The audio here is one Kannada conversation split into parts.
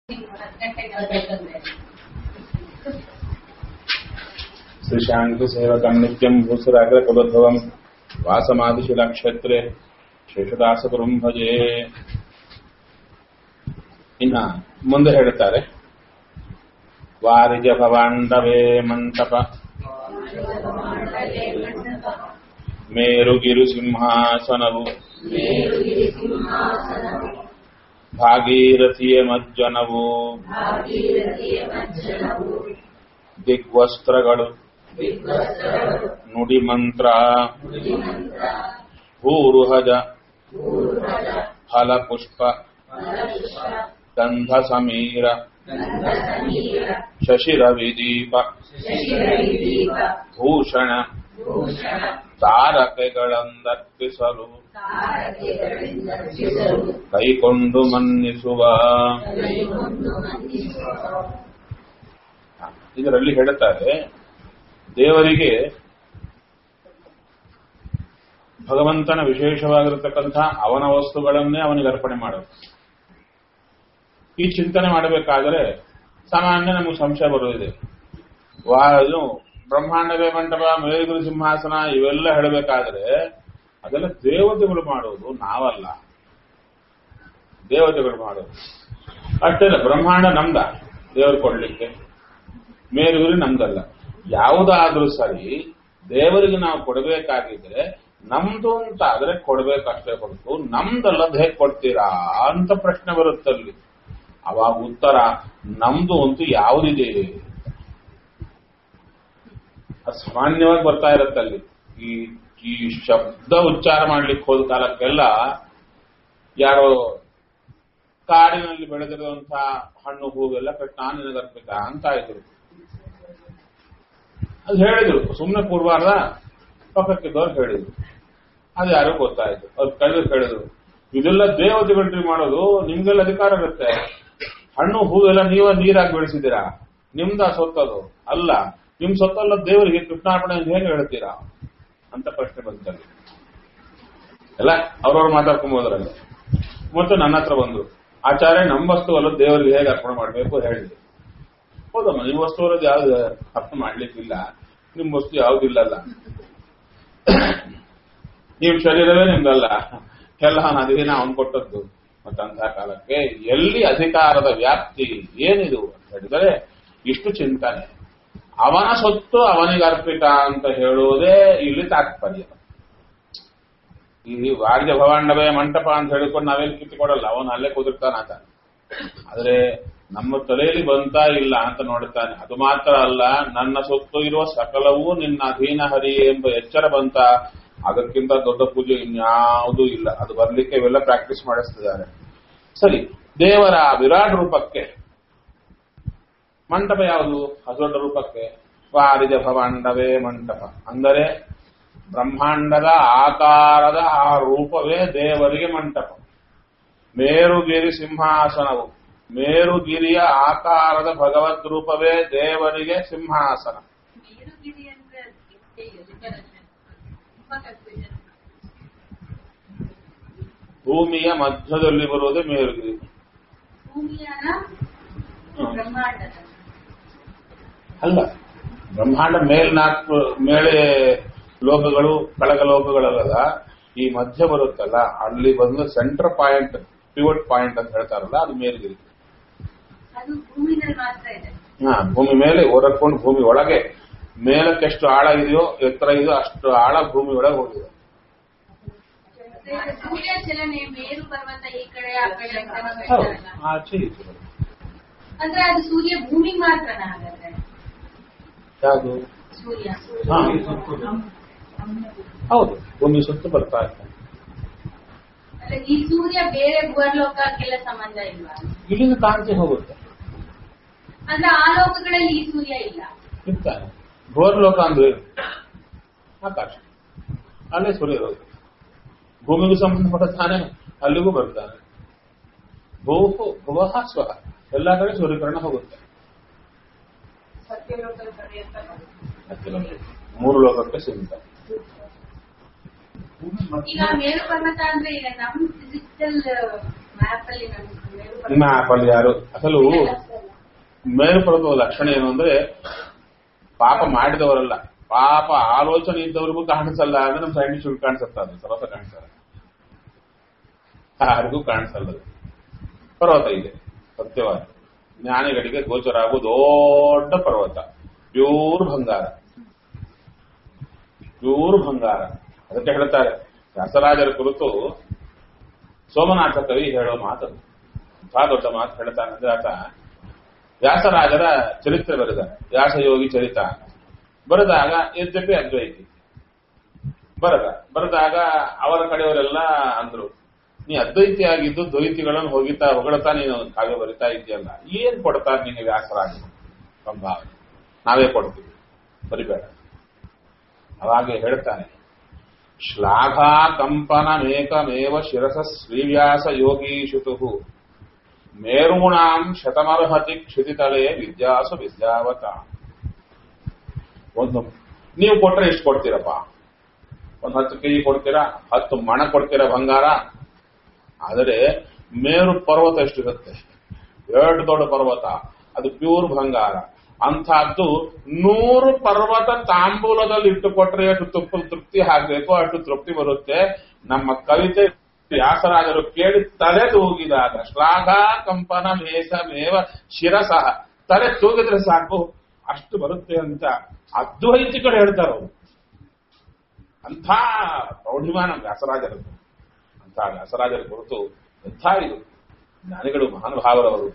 ಹತ್ತು ಗಂಟೆಗೆ ಬೇಕಂದ್ರೆ ಶ್ರೀಶಾಂತಿ ಸೇವಕಂ ನಿತ್ಯಂ ಭೂಸುರಾಗ್ರ ಕುಲೋದ್ಭವಂ ವಾಸಮಾದಿಶಿಲಕ್ಷೇತ್ರೆ ಶೇಷದಾಸಗುರುಂ ಭಜೆ ಇನ್ನ ಮುಂದೆ ಹೇಳುತ್ತಾರೆ ವಾರಿಜ ಭವಾಂಡವೇ ಮಂಟಪ ಮೇರುಗಿರು ಸಿಂಹಾಸನವು ಭಾಗೀರಥಿಯ ಮಜ್ಜನವು ದಿಗ್ವಸ್ತ್ರಗಳು ನುಡಿಮಂತ್ರ ಭೂರುಹಜ ಫಲಪುಷ್ಪ ಗಂಧ ಸಮೀರ ಶಶಿರವಿದೀಪ ಭೂಷಣ ತಾರಕೆಗಳಂದರ್ಪಿಸಲು ಕೈಕೊಂಡು ಮನ್ನಿಸುವ ಇದರಲ್ಲಿ ಹೇಳುತ್ತಾರೆ ದೇವರಿಗೆ ಭಗವಂತನ ವಿಶೇಷವಾಗಿರತಕ್ಕಂಥ ಅವನ ವಸ್ತುಗಳನ್ನೇ ಅವನಿಗೆ ಅರ್ಪಣೆ ಮಾಡೋದು ಈ ಚಿಂತನೆ ಮಾಡಬೇಕಾದರೆ ಸಾಮಾನ್ಯ ನಮಗೆ ಸಂಶಯ ಬರುವುದಿದೆ ವಾ ಇದು ಬ್ರಹ್ಮಾಂಡವೇ ಮಂಟಪ ಮೇರುಗುರು ಸಿಂಹಾಸನ ಇವೆಲ್ಲ ಹೇಳಬೇಕಾದ್ರೆ ಅದೆಲ್ಲ ದೇವತೆಗಳು ಮಾಡುವುದು ನಾವಲ್ಲ ದೇವತೆಗಳು ಮಾಡೋದು ಅಷ್ಟೇ ಅಲ್ಲ ಬ್ರಹ್ಮಾಂಡ ನಮ್ದ ದೇವರು ಕೊಡ್ಲಿಕ್ಕೆ ಮೇಲುಗುರಿ ನಮ್ದಲ್ಲ ಯಾವುದಾದ್ರೂ ಸರಿ ದೇವರಿಗೆ ನಾವು ಕೊಡಬೇಕಾಗಿದ್ರೆ ನಮ್ದು ಅಂತ ಆದ್ರೆ ಕೊಡ್ಬೇಕಷ್ಟೇ ಹೊರತು ನಮ್ದಲ್ಲದ ಹೇಗೆ ಕೊಡ್ತೀರಾ ಅಂತ ಪ್ರಶ್ನೆ ಬರುತ್ತಲ್ಲಿ ಅವಾಗ ಉತ್ತರ ನಮ್ದು ಅಂತೂ ಯಾವುದಿದೆ ಅದು ಸಾಮಾನ್ಯವಾಗಿ ಬರ್ತಾ ಇರುತ್ತಲ್ಲಿ ಈ ಈ ಶಬ್ದ ಉಚ್ಚಾರ ಮಾಡ್ಲಿಕ್ಕೆ ಹೋದ ಕಾಲಕ್ಕೆಲ್ಲ ಯಾರೋ ಕಾಡಿನಲ್ಲಿ ಬೆಳೆದಿರುವಂತಹ ಹಣ್ಣು ಹೂವೆಲ್ಲ ಕೃಷ್ಣ ನಿನಗರ್ಪಿತ ಅಂತ ಆಯ್ತು ಅದು ಹೇಳಿದ್ರು ಸುಮ್ಮನೆ ಕೂಡಬಾರ್ದ ಪಕ್ಕಕ್ಕಿದ್ದವ್ರು ಹೇಳಿದ್ರು ಅದು ಯಾರೋ ಗೊತ್ತಾಯ್ತು ಅವ್ರು ಕಳೆದು ಹೇಳಿದ್ರು ಇದೆಲ್ಲ ದೇವತೆಗಳ್ರಿ ಮಾಡೋದು ನಿಮ್ಗೆಲ್ಲ ಅಧಿಕಾರ ಇರುತ್ತೆ ಹಣ್ಣು ಹೂವೆಲ್ಲ ನೀವ ನೀರಾಗಿ ಬೆಳೆಸಿದ್ದೀರಾ ನಿಮ್ದ ಸೊತ್ತದು ಅಲ್ಲ ನಿಮ್ ಸೊತ್ತಲ್ಲ ದೇವರಿಗೆ ಕೃಷ್ಣಾರ್ಪಣೆ ಅಂತ ಹೇಗೆ ಹೇಳ್ತೀರಾ ಅಂತ ಪ್ರಶ್ನೆ ಬಂತಲ್ಲಿ ಎಲ್ಲ ಅವ್ರವ್ರು ಮಾತಾಡ್ಕೊಂಬೋದ್ರಲ್ಲಿ ಮತ್ತೆ ನನ್ನ ಹತ್ರ ಬಂದ್ರು ಆಚಾರ್ಯ ನಮ್ಮ ವಸ್ತುವಲ್ಲ ದೇವರಿಗೆ ಹೇಗೆ ಅರ್ಪಣೆ ಮಾಡಬೇಕು ಹೇಳಿದ್ರು ಹೌದಮ್ಮ ನಿಮ್ಮ ವಸ್ತು ಅನ್ನೋದು ಯಾವ್ದು ಅರ್ಥ ಮಾಡ್ಲಿಕ್ಕಿಲ್ಲ ನಿಮ್ ವಸ್ತು ಯಾವ್ದಿಲ್ಲಲ್ಲ ನಿಮ್ ಶರೀರವೇ ನಿಮ್ದಲ್ಲ ಎಲ್ಲ ಅಧೀನ ಅವನ್ ಕೊಟ್ಟದ್ದು ಮತ್ತಂತಹ ಕಾಲಕ್ಕೆ ಎಲ್ಲಿ ಅಧಿಕಾರದ ವ್ಯಾಪ್ತಿ ಏನಿದು ಅಂತ ಹೇಳಿದರೆ ಇಷ್ಟು ಚಿಂತನೆ ಅವನ ಸೊತ್ತು ಅವನಿಗೆ ಅರ್ಪಿತ ಅಂತ ಹೇಳುವುದೇ ಇಲ್ಲಿ ತಾತ್ಪರ್ಯ ಈ ವಾರ್ಯ ಭವಾಂಡವೇ ಮಂಟಪ ಅಂತ ಹೇಳಿಕೊಂಡು ನಾವೇನು ಕಿತ್ತುಕೊಡಲ್ಲ ಅವನು ಅಲ್ಲೇ ಕುದುರ್ತಾನ ಆತ ಆದ್ರೆ ನಮ್ಮ ತಲೆಯಲ್ಲಿ ಬಂತಾ ಇಲ್ಲ ಅಂತ ನೋಡುತ್ತಾನೆ ಅದು ಮಾತ್ರ ಅಲ್ಲ ನನ್ನ ಸೊತ್ತು ಇರುವ ಸಕಲವೂ ನಿನ್ನ ಅಧೀನ ಹರಿ ಎಂಬ ಎಚ್ಚರ ಬಂತ ಅದಕ್ಕಿಂತ ದೊಡ್ಡ ಪೂಜೆ ಇನ್ಯಾವುದೂ ಇಲ್ಲ ಅದು ಬರ್ಲಿಕ್ಕೆ ಇವೆಲ್ಲ ಪ್ರಾಕ್ಟೀಸ್ ಮಾಡಿಸ್ತಿದ್ದಾರೆ ಸರಿ ದೇವರ ವಿರಾಟ್ ರೂಪಕ್ಕೆ ಮಂಟಪ ಯಾವುದು ದೊಡ್ಡ ರೂಪಕ್ಕೆ ವಾರಿಜ ಭವಾಂಡವೇ ಮಂಟಪ ಅಂದರೆ ಬ್ರಹ್ಮಾಂಡದ ಆಕಾರದ ಆ ರೂಪವೇ ದೇವರಿಗೆ ಮಂಟಪ ಮೇರುಗಿರಿ ಸಿಂಹಾಸನವು ಮೇರುಗಿರಿಯ ಆಕಾರದ ಭಗವದ್ ರೂಪವೇ ದೇವರಿಗೆ ಸಿಂಹಾಸನ ನೀರುಗಿರಿ ಅಂದ್ರೆ ಅದಕ್ಕೆ ಡೆಫಿನೇಷನ್ ತುಂಬಾ ಕನ್ಫ್ಯೂಷನ್ ಭೂಮಿಯ ಮಧ್ಯದಲ್ಲಿ ಬರುವುದೇ ಮೇರುಗಿರಿ ಭೂಮಿಯನ ಹ್ಮ್. ಬ್ರಹ್ಮಾಂಡದ ಅಲ್ಲ ಬ್ರಹ್ಮಾಂಡ ಮೇಲ್ನಾಲ್ಕು ಮೇಲೆ ಲೋಕಗಳು ಕೆಳಗ ಲೋಕಗಳಲ್ಲದ ಈ ಮಧ್ಯ ಬರುತ್ತಲ್ಲ ಅಲ್ಲಿ ಬಂದು ಸೆಂಟರ್ ಪಾಯಿಂಟ್ ಪಿವಟ್ ಪಾಯಿಂಟ್ ಅಂತ ಹೇಳ್ತಾರಲ್ಲ ಅದು ಮೇಲ್ಗಿರಿ ಅದು ಭೂಮಿನಲ್ಲಿ ಮಾತ್ರ ಇದೆ ಹಾ ಭೂಮಿ ಮೇಲೆ ಹೊರಕೊಂಡು ಭೂಮಿ ಒಳಗೆ ಮೇಲಕ್ಕೆ ಎಷ್ಟು ಆಳ ಇದೆಯೋ ಎತ್ತರ ಇದೆಯೋ ಅಷ್ಟು ಆಳ ಭೂಮಿ ಒಳಗೆ ಹೋಗಿದೆ ಮತ್ತೆ ಸೂರ್ಯ ಚಲನೆ ಮೇರು ಪರ್ವತ ಈ ಕಡೆ ಆ ಕಡೆ ಅಂತ ನಾವು ಹೌದು ಹೇಳ್ತಾರಲ್ಲ. ಆಚೆ ಈಚೆ ಬರುತ್ತೆ. ಅಂದ್ರೆ ಅದು ಸೂರ್ಯ ಭೂಮಿಗೆ ಮಾತ್ರನಾ ಹಾಗಾದ್ರೆ ಯಾವುದು ಸೂರ್ಯ ಹಾ. ಹೌದು ಭೂಮಿ ಸುತ್ತ ಬರ್ತಾ ಇರ್ತಾನೆ ಅಲ್ಲ ಈ ಸೂರ್ಯ ಬೇರೆ ಭೂಲೋಕಕ್ಕೆಲ್ಲ ಸಂಬಂಧ ಇಲ್ವಾ ಇಲ್ಲಿಂದ ಕಾಂತಿ ಹೋಗುತ್ತೆ ಅಂದ್ರೆ ಆ ಲೋಕಗಳಲ್ಲಿ ಈ ಸೂರ್ಯ ಇಲ್ಲ ಇರ್ತಾನೆ ಭೋರ್ಲೋಕ ಅಂದ್ರೆ ಏನು? ಆಕಾಶ ಅಲ್ಲೇ ಸೂರ್ಯ ಇರೋದು ಭೂಮಿಗೂ ಸಂಬಂಧಪಡುತ್ತಾನೆ ಅಲ್ಲಿಗೂ ಬರ್ತಾನೆ ಭೂ ಭುವಃ ಸ್ವಹ ಎಲ್ಲ ಕಡೆ ಸೂರ್ಯಕಿರಣ ಹೋಗುತ್ತೆ ಮೂರು ಲೋಕಕ್ಕೆ ಸೀಮಿತ ಈಗ ಮೇರು ಪರ್ವತ ಅಂದ್ರೆ ಈಗ ನಮ್ ಫಿಸಿಕಲ್ ಮ್ಯಾಪ್ ಅಲ್ಲಿ ನಮ್ಗೆ ಮೇಲ್ ಬರ್ತದೆ. ಮ್ಯಾಪ್ ಅಲ್ಲಿ ಯಾರು ಅಸಲು ಮೇಲ್ಪಡುವ ಲಕ್ಷಣ ಏನು ಅಂದ್ರೆ ಪಾಪ ಮಾಡಿದವರಲ್ಲ ಪಾಪ ಆಲೋಚನೆ ಇದ್ದವ್ರಿಗೂ ಕಾಣಿಸಲ್ಲ ಅಂದ್ರೆ ನಮ್ಮ ಸೈಂಟಿಸ್ಟ್ ಕಾಣಿಸುತ್ತೆ ಅದು ಸರ್ವತ ಕಾಣಿಸಲ್ಲ ಯಾರಿಗೂ ಕಾಣಿಸಲ್ಲ ಅದು. ಪರ್ವತ ಇದೆ ಸತ್ಯವಾದ ಜ್ಞಾನಿಗಳಿಗೆ ಗೋಚರ ಆಗೋ ದೊಡ್ಡ ಪರ್ವತ ಪ್ಯೂರ್ ಬಂಗಾರ ಪ್ಯೂರ್ ಬಂಗಾರ ಅದಕ್ಕೆ ಹೇಳ್ತಾರೆ ವ್ಯಾಸರಾಜರ ಕುರಿತು ಸೋಮನಾಥ ಕವಿ ಹೇಳೋ ಮಾತು ಬಹಳ ದೊಡ್ಡ ಮಾತು ಹೇಳ್ತಾನೆ ಅಂದ್ರೆ ಆತ ವ್ಯಾಸರಾಜರ ಚರಿತ್ರೆ ಬರೆದ ವ್ಯಾಸಯೋಗಿ ಚರಿತ ಬರೆದಾಗ ಯದ್ಯಪಿ ಅದ್ವೈತಿ ಬರದ ಬರೆದಾಗ ಅವರ ಕಡೆಯವರೆಲ್ಲ ಅಂದ್ರು ನೀ ಅದ್ವೈತಿ ಆಗಿದ್ದು ದ್ವೈತಿಗಳನ್ನು ಹೋಗಿತಾ ಹೊಗಳ್ತಾ ನೀನು ಕಾವ್ಯ ಬರಿತಾ ಇದೆಯಲ್ಲ ಏನ್ ಕೊಡ್ತಾರೆ ನಿನಗೆ ವ್ಯಾಸರಾಜ ಸಂಭಾವನೆ ನಾವೇ ಕೊಡ್ತೀವಿ ಬರಿಬೇಡ ಅವಾಗೆ ಹೇಳ್ತಾನೆ ಶ್ಲಾಘಾ ಕಂಪನಮೇಕಮೇವ ಶಿರಸ ಶ್ರೀವ್ಯಾಸ ಯೋಗೀಶುತು ಮೇರೂಣಾಂ ಶತಮರ್ಹತಿ ಕ್ಷಿತಿತಲೆ ವಿದ್ಯಾಸು ವಿದ್ಯಾವತ ಒಂದು ನೀವು ಕೊಟ್ರೆ ಎಷ್ಟು ಕೊಡ್ತೀರಪ್ಪ ಒಂದು ಹತ್ತು ಕೆಜಿ ಕೊಡ್ತೀರಾ ಹತ್ತು ಮಣ ಕೊಡ್ತೀರಾ ಬಂಗಾರ ಆದರೆ ಮೇರು ಪರ್ವತ ಎಷ್ಟಿರುತ್ತೆ ಎರಡು ದೊಡ್ಡ ಪರ್ವತ ಅದು ಪ್ಯೂರ್ ಬಂಗಾರ ಅಂಥದ್ದು ನೂರು ಪರ್ವತ ತಾಂಬೂಲದಲ್ಲಿ ಇಟ್ಟು ಕೊಟ್ರೆ ಎಷ್ಟು ತುಪ್ಪ ತೃಪ್ತಿ ಹಾಕಬೇಕು ಅಷ್ಟು ತೃಪ್ತಿ ಬರುತ್ತೆ ನಮ್ಮ ಕವಿತೆ ವ್ಯಾಸರಾಜರು ಕೇಳಿ ತಲೆ ತೂಗಿದಾಗ ಶ್ಲಾಘ ಕಂಪನ ಮೇಷಮೇವ ಶಿರಸಃ ತಲೆ ತೂಗಿದ್ರೆ ಸಾಕು ಅಷ್ಟು ಬರುತ್ತೆ ಅಂತ ಅದ್ವೈತಿಗಳು ಹೇಳ್ತಾರೆ ಅವರು ಅಂಥ ಪ್ರೌಢಿಮಾನ ವ್ಯಾಸರಾಜರದ್ದು ಅಂತ ವ್ಯಾಸರಾಜರ ಕುರಿತು ಎಂಥ ಇದು ಜ್ಞಾನಿಗಳು ಮಹಾನುಭಾವರವರು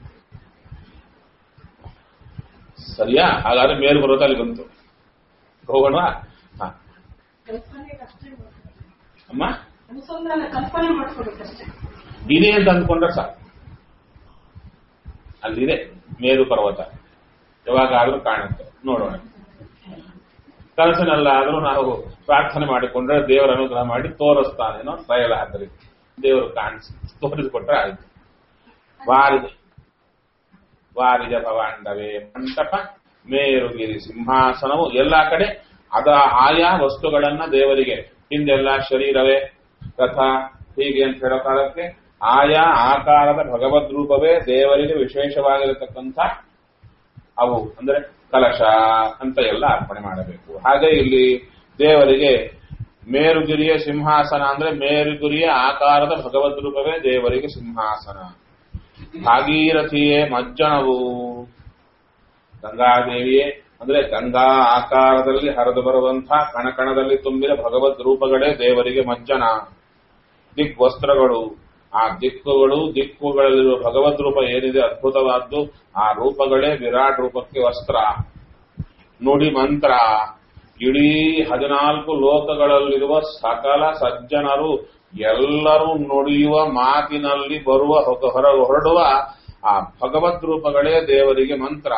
ಸರಿಯಾ ಹಾಗಾದ್ರೆ ಮೇಲು ಬರೋದು ಅಲ್ಲಿ ಬಂತು ಹೋಗೋಣ ಹಾ ಕಲ್ಪನೆಗೆ ಅಷ್ಟೇ ಮಾಡ್ಬೇಕು. ಅಮ್ಮ ಅನುಸಂಧಾನ ಕಲ್ಪನೆ ಮಾಡ್ಕೋಬೇಕಷ್ಟೇ ಇದೆ ಅಂತ ಅಂದ್ಕೊಂಡ್ರೆ ಸಾಕು ಅಲ್ಲಿದೆ ಮೇರು ಪರ್ವತ ಯಾವಾಗಾದ್ರೂ ಕಾಣುತ್ತೆ ನೋಡೋಣ ಕನಸಿನಲ್ಲಾದ್ರೂ ನಾವು ಪ್ರಾರ್ಥನೆ ಮಾಡಿಕೊಂಡ್ರೆ ದೇವರ ಅನುಗ್ರಹ ಮಾಡಿ ತೋರಿಸ್ತಾನೇನೋ ಟ್ರಯಲ್ ಹಾಕ್ರಿ ದೇವರು ಕಾಣಿಸಿ ತೋರಿಸಿಕೊಟ್ರೆ ಆಯ್ತು ವಾರಿದ ವಾರಿದ ಭವಾಂಡವೇ ಮಂಟಪ ಮೇರುಗಿರಿ ಸಿಂಹಾಸನವು ಎಲ್ಲಾ ಕಡೆ ಅದ ಆಯಾ ವಸ್ತುಗಳನ್ನ ದೇವರಿಗೆ ಹಿಂದೆಲ್ಲ ಶರೀರವೇ ರಥ ಹೀಗೆ ಅಂತ ಹೇಳೋ ಕಾಲಕ್ಕೆ ಆಯಾ ಆಕಾರದ ಭಗವದ್ ರೂಪವೇ ದೇವರಿಗೆ ವಿಶೇಷವಾಗಿರತಕ್ಕಂಥ ಅವು ಅಂದ್ರೆ ಕಲಶ ಅಂತ ಎಲ್ಲ ಅರ್ಪಣೆ ಮಾಡಬೇಕು ಹಾಗೆ ಇಲ್ಲಿ ದೇವರಿಗೆ ಮೇರುಗಿರಿಯ ಸಿಂಹಾಸನ ಅಂದ್ರೆ ಮೇರುಗಿರಿಯ ಆಕಾರದ ಭಗವದ್ ರೂಪವೇ ದೇವರಿಗೆ ಸಿಂಹಾಸನ ಭಾಗೀರಥಿಯೇ ಮಜ್ಜನವು ಗಂಗಾದೇವಿಯೇ ಅಂದ್ರೆ ಗಂಗಾ ಆಕಾರದಲ್ಲಿ ಹರಿದು ಬರುವಂತಹ ಕಣಕಣದಲ್ಲಿ ತುಂಬಿದ ಭಗವದ್ ರೂಪಗಳೇ ದೇವರಿಗೆ ಮಜ್ಜನ ದಿಗ್ವಸ್ತ್ರಗಳು ಆ ದಿಕ್ಕುಗಳು ದಿಕ್ಕುಗಳಲ್ಲಿರುವ ಭಗವದ್ ರೂಪ ಏನಿದೆ ಅದ್ಭುತವಾದ್ದು ಆ ರೂಪಗಳೇ ವಿರಾಟ್ ರೂಪಕ್ಕೆ ವಸ್ತ್ರ ನುಡಿ ಮಂತ್ರ ಇಡೀ ಹದಿನಾಲ್ಕು ಲೋಕಗಳಲ್ಲಿರುವ ಸಕಲ ಸಜ್ಜನರು ಎಲ್ಲರೂ ನುಡಿಯುವ ಮಾತಿನಲ್ಲಿ ಬರುವ ಹೊರ- ಹೊರ ಹೊರಡುವ ಆ ಭಗವದ್ ರೂಪಗಳೇ ದೇವರಿಗೆ ಮಂತ್ರ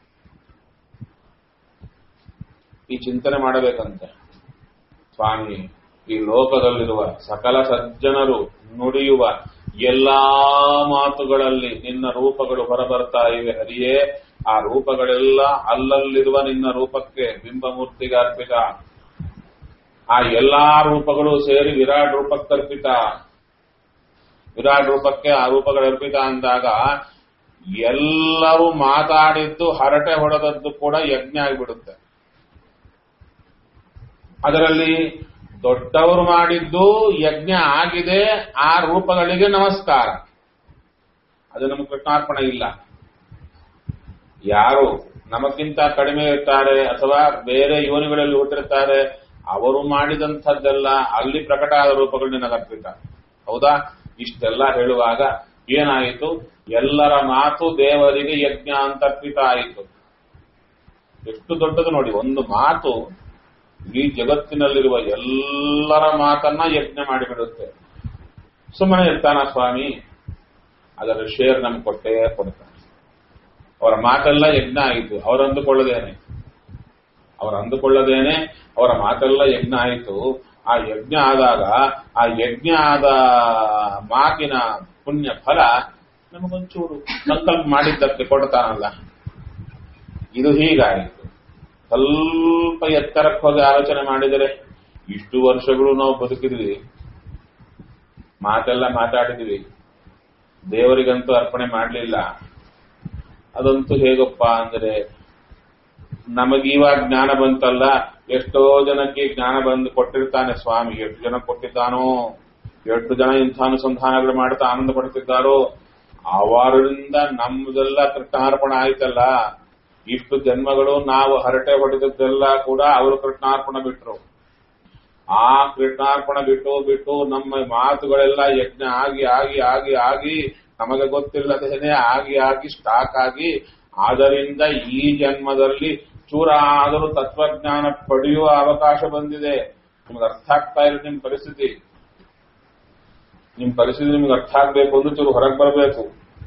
ಈ ಚಿಂತನೆ ಮಾಡಬೇಕಂತೆ ಸ್ವಾಮಿ ಈ ಲೋಕದಲ್ಲಿರುವ ಸಕಲ ಸಜ್ಜನರು ನುಡಿಯುವ ಎಲ್ಲಾ ಮಾತುಗಳಲ್ಲಿ ನಿನ್ನ ರೂಪಗಳು ಹೊರಬರ್ತಾ ಇವೆ ಹರಿಯೇ ಆ ರೂಪಗಳೆಲ್ಲ ಅಲ್ಲಲ್ಲಿರುವ ನಿನ್ನ ರೂಪಕ್ಕೆ ಬಿಂಬಮೂರ್ತಿಗೆ ಅರ್ಪಿತ ಆ ಎಲ್ಲಾ ರೂಪಗಳು ಸೇರಿ ವಿರಾಟ್ ರೂಪಕ್ಕೆ ಅರ್ಪಿತ ವಿರಾಟ್ ರೂಪಕ್ಕೆ ಆ ರೂಪಗಳು ಅರ್ಪಿತ ಅಂದಾಗ ಎಲ್ಲರೂ ಮಾತಾಡಿದ್ದು ಹರಟೆ ಹೊಡೆದದ್ದು ಕೂಡ ಯಜ್ಞ ಆಗಿಬಿಡುತ್ತೆ ಅದರಲ್ಲಿ ದೊಡ್ಡವರು ಮಾಡಿದ್ದು ಯಜ್ಞ ಆಗಿದೆ ಆ ರೂಪಗಳಿಗೆ ನಮಸ್ಕಾರ ಅದು ನಮಗೆ ಕೃಷ್ಣಾರ್ಪಣೆ ಇಲ್ಲ ಯಾರು ನಮಗಿಂತ ಕಡಿಮೆ ಇರ್ತಾರೆ ಅಥವಾ ಬೇರೆ ಯೋನಿಗಳಲ್ಲಿ ಹುಟ್ಟಿರ್ತಾರೆ ಅವರು ಮಾಡಿದಂಥದ್ದೆಲ್ಲ ಅಲ್ಲಿ ಪ್ರಕಟ ಆದ ರೂಪಗಳು ನಿನಗರ್ಪಿತ ಹೌದಾ ಇಷ್ಟೆಲ್ಲ ಹೇಳುವಾಗ ಏನಾಯಿತು ಎಲ್ಲರ ಮಾತು ದೇವರಿಗೆ ಯಜ್ಞ ಅಂತ ಅರ್ಪಿತ ಆಯಿತು ಎಷ್ಟು ದೊಡ್ಡದು ನೋಡಿ ಒಂದು ಮಾತು ಈ ಜಗತ್ತಿನಲ್ಲಿರುವ ಎಲ್ಲರ ಮಾತನ್ನ ಯಜ್ಞ ಮಾಡಿಬಿಡುತ್ತೆ ಸುಮ್ಮನೆ ಇರ್ತಾನ ಸ್ವಾಮಿ ಅದರ ಶೇರ್ ನಮ್ಗೆ ಕೊಟ್ಟೇ ಕೊಡ್ತಾನೆ ಅವರ ಮಾತೆಲ್ಲ ಯಜ್ಞ ಆಯಿತು ಅವರು ಅಂದುಕೊಳ್ಳದೇನೆ ಅವರು ಅಂದುಕೊಳ್ಳದೇನೆ ಅವರ ಮಾತೆಲ್ಲ ಯಜ್ಞ ಆಯಿತು ಆ ಯಜ್ಞ ಆದಾಗ ಆ ಯಜ್ಞ ಆದ ಮಾತಿನ ಪುಣ್ಯ ಫಲ ನಮಗೊಂಚೂರು ಸಂಕಲ್ಪ ಮಾಡಿದ್ದಕ್ಕೆ ಕೊಡ್ತಾನಲ್ಲ ಇದು ಹೀಗಾಯಿತು ಸ್ವಲ್ಪ ಎತ್ತರಕ್ಕೆ ಹೋಗಿ ಆಲೋಚನೆ ಮಾಡಿದರೆ ಇಷ್ಟು ವರ್ಷಗಳು ನಾವು ಬದುಕಿದ್ವಿ ಮಾತೆಲ್ಲ ಮಾತಾಡಿದ್ವಿ ದೇವರಿಗಂತೂ ಅರ್ಪಣೆ ಮಾಡಲಿಲ್ಲ ಅದಂತೂ ಹೇಗಪ್ಪ ಅಂದ್ರೆ ನಮಗೀವಾಗ ಜ್ಞಾನ ಬಂತಲ್ಲ ಎಷ್ಟೋ ಜನಕ್ಕೆ ಜ್ಞಾನ ಬಂದು ಕೊಟ್ಟಿರ್ತಾನೆ ಸ್ವಾಮಿ ಎಷ್ಟು ಜನ ಕೊಟ್ಟಿದ್ದಾನೋ ಎಷ್ಟು ಜನ ಇಂಥ ಅನುಸಂಧಾನಗಳು ಮಾಡ್ತಾ ಆನಂದ ಪಡ್ತಿದ್ದಾರೋ ಅವರಿಂದ ನಮ್ಮದೆಲ್ಲ ಕೃಷ್ಣಾರ್ಪಣ ಆಯ್ತಲ್ಲ ಇಷ್ಟು ಜನ್ಮಗಳು ನಾವು ಹರಟೆ ಹೊಡೆದದ್ದೆಲ್ಲ ಕೂಡ ಅವರು ಕೃಷ್ಣಾರ್ಪಣ ಬಿಟ್ರು ಆ ಕೃಷ್ಣಾರ್ಪಣ ಬಿಟ್ಟು ಬಿಟ್ಟು ನಮ್ಮ ಮಾತುಗಳೆಲ್ಲ ಯಜ್ಞ ಆಗಿ ಆಗಿ ಆಗಿ ಆಗಿ ನಮಗೆ ಗೊತ್ತಿಲ್ಲದೇನೆ ಆಗಿ ಆಗಿ ಸ್ಟಾಕ್ ಆಗಿ ಆದ್ದರಿಂದ ಈ ಜನ್ಮದಲ್ಲಿ ಚೂರ ಆದರೂ ತತ್ವಜ್ಞಾನ ಪಡೆಯುವ ಅವಕಾಶ ಬಂದಿದೆ ನಿಮ್ಗೆ ಅರ್ಥ ಆಗ್ತಾ ಇಲ್ಲ ನಿಮ್ ಪರಿಸ್ಥಿತಿ ನಿಮ್ ಪರಿಸ್ಥಿತಿ ನಿಮ್ಗೆ ಅರ್ಥ ಆಗ್ಬೇಕು ಅಂದ್ರೆ ಚೂರು ಹೊರಗೆ ಬರಬೇಕು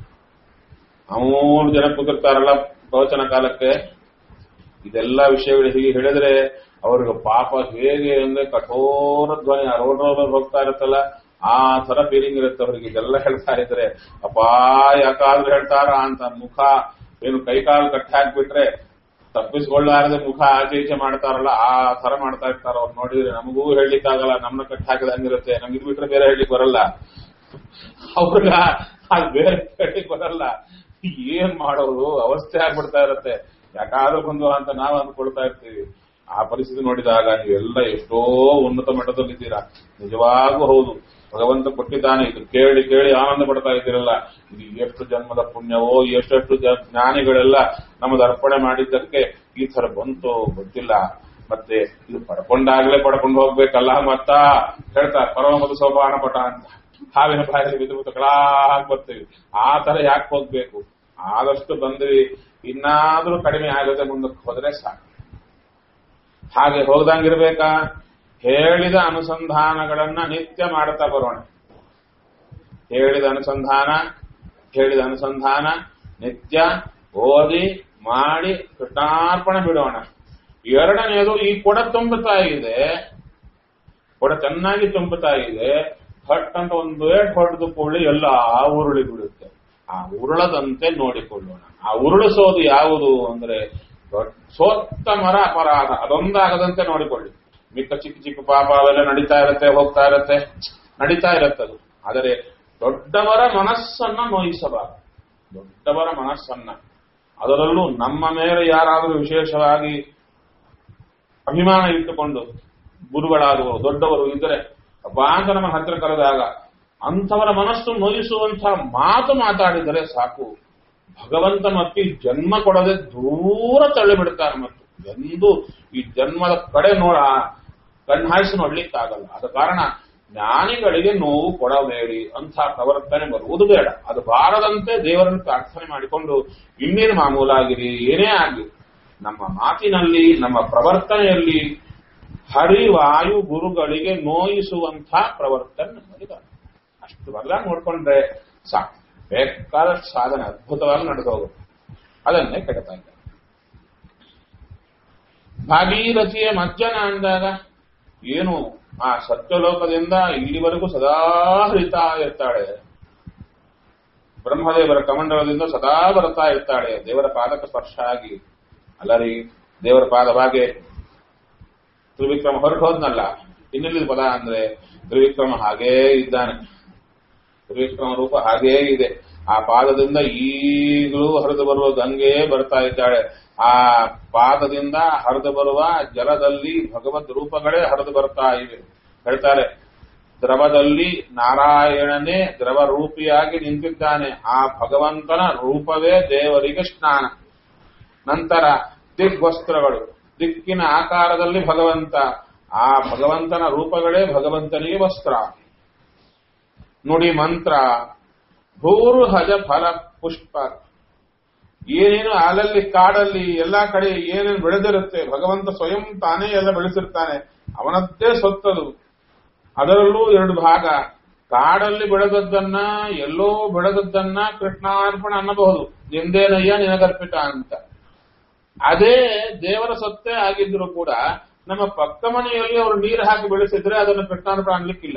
ಮೂರು ಜನ ಕೂತಿರ್ತಾರಲ್ಲ ಪ್ರವಚನ ಕಾಲಕ್ಕೆ ಇದೆಲ್ಲ ವಿಷಯಗಳು ಹೀಗೆ ಹೇಳಿದ್ರೆ ಅವ್ರಿಗೆ ಪಾಪ ಹೇಗೆ ಅಂದ್ರೆ ಕಠೋರ ಧ್ವನಿ ರೋಡ್ ರೋಡ್ ಹೋಗ್ತಾ ಇರುತ್ತಲ್ಲ ಆ ತರ ಫೀಲಿಂಗ್ ಇರುತ್ತೆ ಅವ್ರಿಗೆ ಇದೆಲ್ಲ ಹೇಳ್ತಾ ಇದ್ರೆ ಅಪಾ ಯಾಕಾದ್ರೂ ಹೇಳ್ತಾರ ಅಂತ ಮುಖ ಏನು ಕೈಕಾಲು ಕಟ್ಟಿ ಹಾಕ್ಬಿಟ್ರೆ ತಪ್ಪಿಸ್ಕೊಳ್ಳಾರದೆ ಮುಖ ಆಚೆ ಈಚೆ ಮಾಡ್ತಾರಲ್ಲ ಆ ತರ ಮಾಡ್ತಾ ಇರ್ತಾರ ಅವ್ರು ನೋಡಿದ್ರೆ ನಮಗೂ ಹೇಳಲಿಕ್ಕಾಗಲ್ಲ ನಮ್ಮನ್ನ ಕಟ್ಟಿ ಹಾಕಿದ ಹಂಗಿರುತ್ತೆ ನಮ್ಗೆ ಇದು ಬಿಟ್ರೆ ಬೇರೆ ಹೇಳಲಿಕ್ಕೆ ಬರಲ್ಲ ಅವ್ರಿಗ ಅದು ಬೇರೆ ಹೇಳಲಿಕ್ಕೆ ಬರಲ್ಲ ಏನ್ ಮಾಡೋದು ಅವಸ್ಥೆ ಆಗ್ಬಿಡ್ತಾ ಇರತ್ತೆ ಯಾಕಾದ್ರೂ ಬಂದು ಅಂತ ನಾವು ಅಂದ್ಕೊಳ್ತಾ ಇರ್ತೀವಿ ಆ ಪರಿಸ್ಥಿತಿ ನೋಡಿದಾಗ ನೀವೆಲ್ಲ ಎಷ್ಟೋ ಉನ್ನತ ಮಟ್ಟದಲ್ಲಿದ್ದೀರಾ ನಿಜವಾಗೂ ಹೌದು ಭಗವಂತ ಕೊಟ್ಟಿದ್ದಾನೆ ಇದು ಕೇಳಿ ಕೇಳಿ ಆನಂದ ಪಡ್ತಾ ಇದ್ದೀರಲ್ಲ ಇದು ಎಷ್ಟು ಜನ್ಮದ ಪುಣ್ಯವೋ ಎಷ್ಟೆಷ್ಟು ಜ- ಜ್ಞಾನಿಗಳೆಲ್ಲ ನಮ್ಮದು ಅರ್ಪಣೆ ಮಾಡಿದ್ದಕ್ಕೆ ಈ ತರ ಬಂತು ಗೊತ್ತಿಲ್ಲ ಮತ್ತೆ ಇದು ಪಡ್ಕೊಂಡಾಗ್ಲೇ ಪಡ್ಕೊಂಡು ಹೋಗ್ಬೇಕಲ್ಲ ಮತ್ತ ಹೇಳ್ತಾರೆ ಪರಮಪದ ಸೋಪಾನ ಪಟ ಅಂತ ಹಾವಿನ ಬಾಯಲ್ಲಿ ಬಿದ್ದು ಬಿದ್ದು ಕಳಾಗ್ ಬರ್ತೀವಿ ಆ ತರ ಯಾಕೆ ಹೋಗ್ಬೇಕು ಆದಷ್ಟು ಬಂದ್ವಿ ಇನ್ನಾದ್ರೂ ಕಡಿಮೆ ಆಗದೆ ಮುಂದಕ್ಕೆ ಹೋದ್ರೆ ಸಾಕು ಹಾಗೆ ಹೋಗ್ದಂಗಿರ್ಬೇಕಾ ಹೇಳಿದ ಅನುಸಂಧಾನಗಳನ್ನ ನಿತ್ಯ ಮಾಡ್ತಾ ಬರೋಣ ಹೇಳಿದ ಅನುಸಂಧಾನ ಹೇಳಿದ ಅನುಸಂಧಾನ ನಿತ್ಯ ಓದಿ ಮಾಡಿ ಕೃಷ್ಣಾರ್ಪಣೆ ಬಿಡೋಣ ಎರಡನೆಯದು ಈ ಕೊಡ ತುಂಬುತ್ತಾ ಇದೆ ಕೊಡ ಚೆನ್ನಾಗಿ ತುಂಬುತ್ತಾ ಇದೆ ಹಟ್ ಅಂತ ಒಂದು ಏಟ್ ಹೊಡೆದು ಕೊಳ್ಳಿ ಎಲ್ಲ ಉರುಳಿ ಬಿಡುತ್ತೆ ಆ ಉರುಳದಂತೆ ನೋಡಿಕೊಳ್ಳೋಣ ಆ ಉರುಳಿಸೋದು ಯಾವುದು ಅಂದ್ರೆ ದೊಡ್ಡ ಸೋತ್ತಮರ ಅಪರಾಧ ಅದೊಂದಾಗದಂತೆ ನೋಡಿಕೊಳ್ಳಿ ಮಿಕ್ಕ ಚಿಕ್ಕ ಚಿಕ್ಕ ಪಾಪ ಅವೆಲ್ಲ ನಡೀತಾ ಇರತ್ತೆ ಹೋಗ್ತಾ ಇರತ್ತೆ ನಡೀತಾ ಇರತ್ತದು ಆದರೆ ದೊಡ್ಡವರ ಮನಸ್ಸನ್ನ ನೋಯಿಸಬಾರದು ದೊಡ್ಡವರ ಮನಸ್ಸನ್ನ ಅದರಲ್ಲೂ ನಮ್ಮ ಮೇಲೆ ಯಾರಾದರೂ ವಿಶೇಷವಾಗಿ ಅಭಿಮಾನ ಇಟ್ಟುಕೊಂಡು ಗುರುಗಳಾದವರು ದೊಡ್ಡವರು ಇದ್ದರೆ ಅಬ್ಬಾ ಅಂತ ನಮ್ಮ ಹತ್ತಿರ ಕರೆದಾಗ ಅಂಥವರ ಮನಸ್ಸು ನೋಯಿಸುವಂಥ ಮಾತು ಮಾತಾಡಿದರೆ ಸಾಕು ಭಗವಂತ ಮತ್ತು ಈ ಜನ್ಮ ಕೊಡದೆ ದೂರ ತಳ್ಳಿಬಿಡ್ತಾನೆ ಮತ್ತು ಎಂದು ಈ ಜನ್ಮದ ಕಡೆ ನೋಡ ಕಣ್ಣಾಯಿಸಿ ನೋಡ್ಲಿಕ್ಕಾಗಲ್ಲ ಆದ ಕಾರಣ ಜ್ಞಾನಿಗಳಿಗೆ ನೋವು ಕೊಡಬೇಡಿ ಅಂಥ ಪ್ರವರ್ತನೆ ಬರುವುದು ಬೇಡ ಅದು ಬಾರದಂತೆ ದೇವರನ್ನು ಪ್ರಾರ್ಥನೆ ಮಾಡಿಕೊಂಡು ಇನ್ನೇನು ಮಾಮೂಲಾಗಿರಿ ಏನೇ ಆಗಲಿ ನಮ್ಮ ಮಾತಿನಲ್ಲಿ ನಮ್ಮ ಪ್ರವರ್ತನೆಯಲ್ಲಿ ಹರಿವಾಯು ಗುರುಗಳಿಗೆ ನೋಯಿಸುವಂಥ ಪ್ರವರ್ತನೆ ನಮ್ಮಲ್ಲಿದೆ ಅಷ್ಟು ಬದಲಾಗಿ ನೋಡ್ಕೊಂಡ್ರೆ ಸಾಕು ಬೇಕಾದಷ್ಟು ಸಾಧನೆ ಅದ್ಭುತವಾಗಿ ನಡೆದು ಹೋಗುತ್ತೆ ಅದನ್ನೇ ಕೆಡ್ತಾ ಇದ್ದಾರೆ ಭಾಗೀರಥಿಯ ಮಜ್ಜನ ಅಂದಾಗ ಏನು ಆ ಸತ್ಯಲೋಕದಿಂದ ಇಲ್ಲಿವರೆಗೂ ಸದಾ ಹರಿತಾ ಇರ್ತಾಳೆ ಬ್ರಹ್ಮದೇವರ ಕಮಂಡಲದಿಂದ ಸದಾ ಬರ್ತಾ ಇರ್ತಾಳೆ ದೇವರ ಪಾದಕ ಸ್ಪರ್ಶ ಆಗಿ ಅಲ್ಲರಿ ದೇವರ ಪಾದವಾಗಿ ತ್ರಿವಿಕ್ರಮ ಹೊರಟು ಹೋದ್ನಲ್ಲ ಇನ್ನೆಲ್ಲಿದ ಪದ ಅಂದ್ರೆ ತ್ರಿವಿಕ್ರಮ ಹಾಗೇ ಇದ್ದಾನೆ ತ್ರಿವಿಕ್ರಮ ರೂಪ ಹಾಗೇ ಇದೆ ಆ ಪಾದದಿಂದ ಈಗಲೂ ಹರಿದು ಬರುವ ಗಂಗೆ ಬರ್ತಾ ಇದ್ದಾಳೆ ಆ ಪಾದದಿಂದ ಹರಿದು ಬರುವ ಜಲದಲ್ಲಿ ಭಗವದ್ ರೂಪಗಳೇ ಹರಿದು ಬರ್ತಾ ಇವೆ ಹೇಳ್ತಾರೆ ದ್ರವದಲ್ಲಿ ನಾರಾಯಣನೇ ದ್ರವ ರೂಪಿಯಾಗಿ ನಿಂತಿದ್ದಾನೆ ಆ ಭಗವಂತನ ರೂಪವೇ ದೇವರಿಗೆ ಸ್ನಾನ ನಂತರ ದಿಗ್ವಸ್ತ್ರಗಳು ದಿಕ್ಕಿನ ಆಕಾರದಲ್ಲಿ ಭಗವಂತ ಆ ಭಗವಂತನ ರೂಪಗಳೇ ಭಗವಂತನಿಗೆ ವಸ್ತ್ರ ನುಡಿ ಮಂತ್ರ ಭೂರು ಹಜ ಫಲ ಪುಷ್ಪ ಏನೇನು ಅಲ್ಲಲ್ಲಿ ಕಾಡಲ್ಲಿ ಎಲ್ಲಾ ಕಡೆ ಏನೇನು ಬೆಳೆದಿರುತ್ತೆ ಭಗವಂತ ಸ್ವಯಂ ತಾನೇ ಎಲ್ಲ ಬೆಳೆಸಿರ್ತಾನೆ ಅವನದ್ದೇ ಸೊತ್ತದು ಅದರಲ್ಲೂ ಎರಡು ಭಾಗ ಕಾಡಲ್ಲಿ ಬೆಳೆದದ್ದನ್ನ ಎಲ್ಲೋ ಬೆಳೆದದ್ದನ್ನ ಕೃಷ್ಣಾರ್ಪಣ ಅನ್ನಬಹುದು ಎಂದೇನಯ್ಯ ನಿನಗರ್ಪಿತ ಅಂತ ಅದೇ ದೇವರ ಸೊತ್ತೇ ಆಗಿದ್ರು ಕೂಡ ನಮ್ಮ ಪಕ್ಕ ಮನೆಯಲ್ಲಿ ಅವರು ನೀರು ಹಾಕಿ ಬೆಳೆಸಿದ್ರೆ ಅದನ್ನು ಕೃಷ್ಣಾರ್ಪಣ ಅನ್ಲಿಕ್ಕಿಲ್ಲ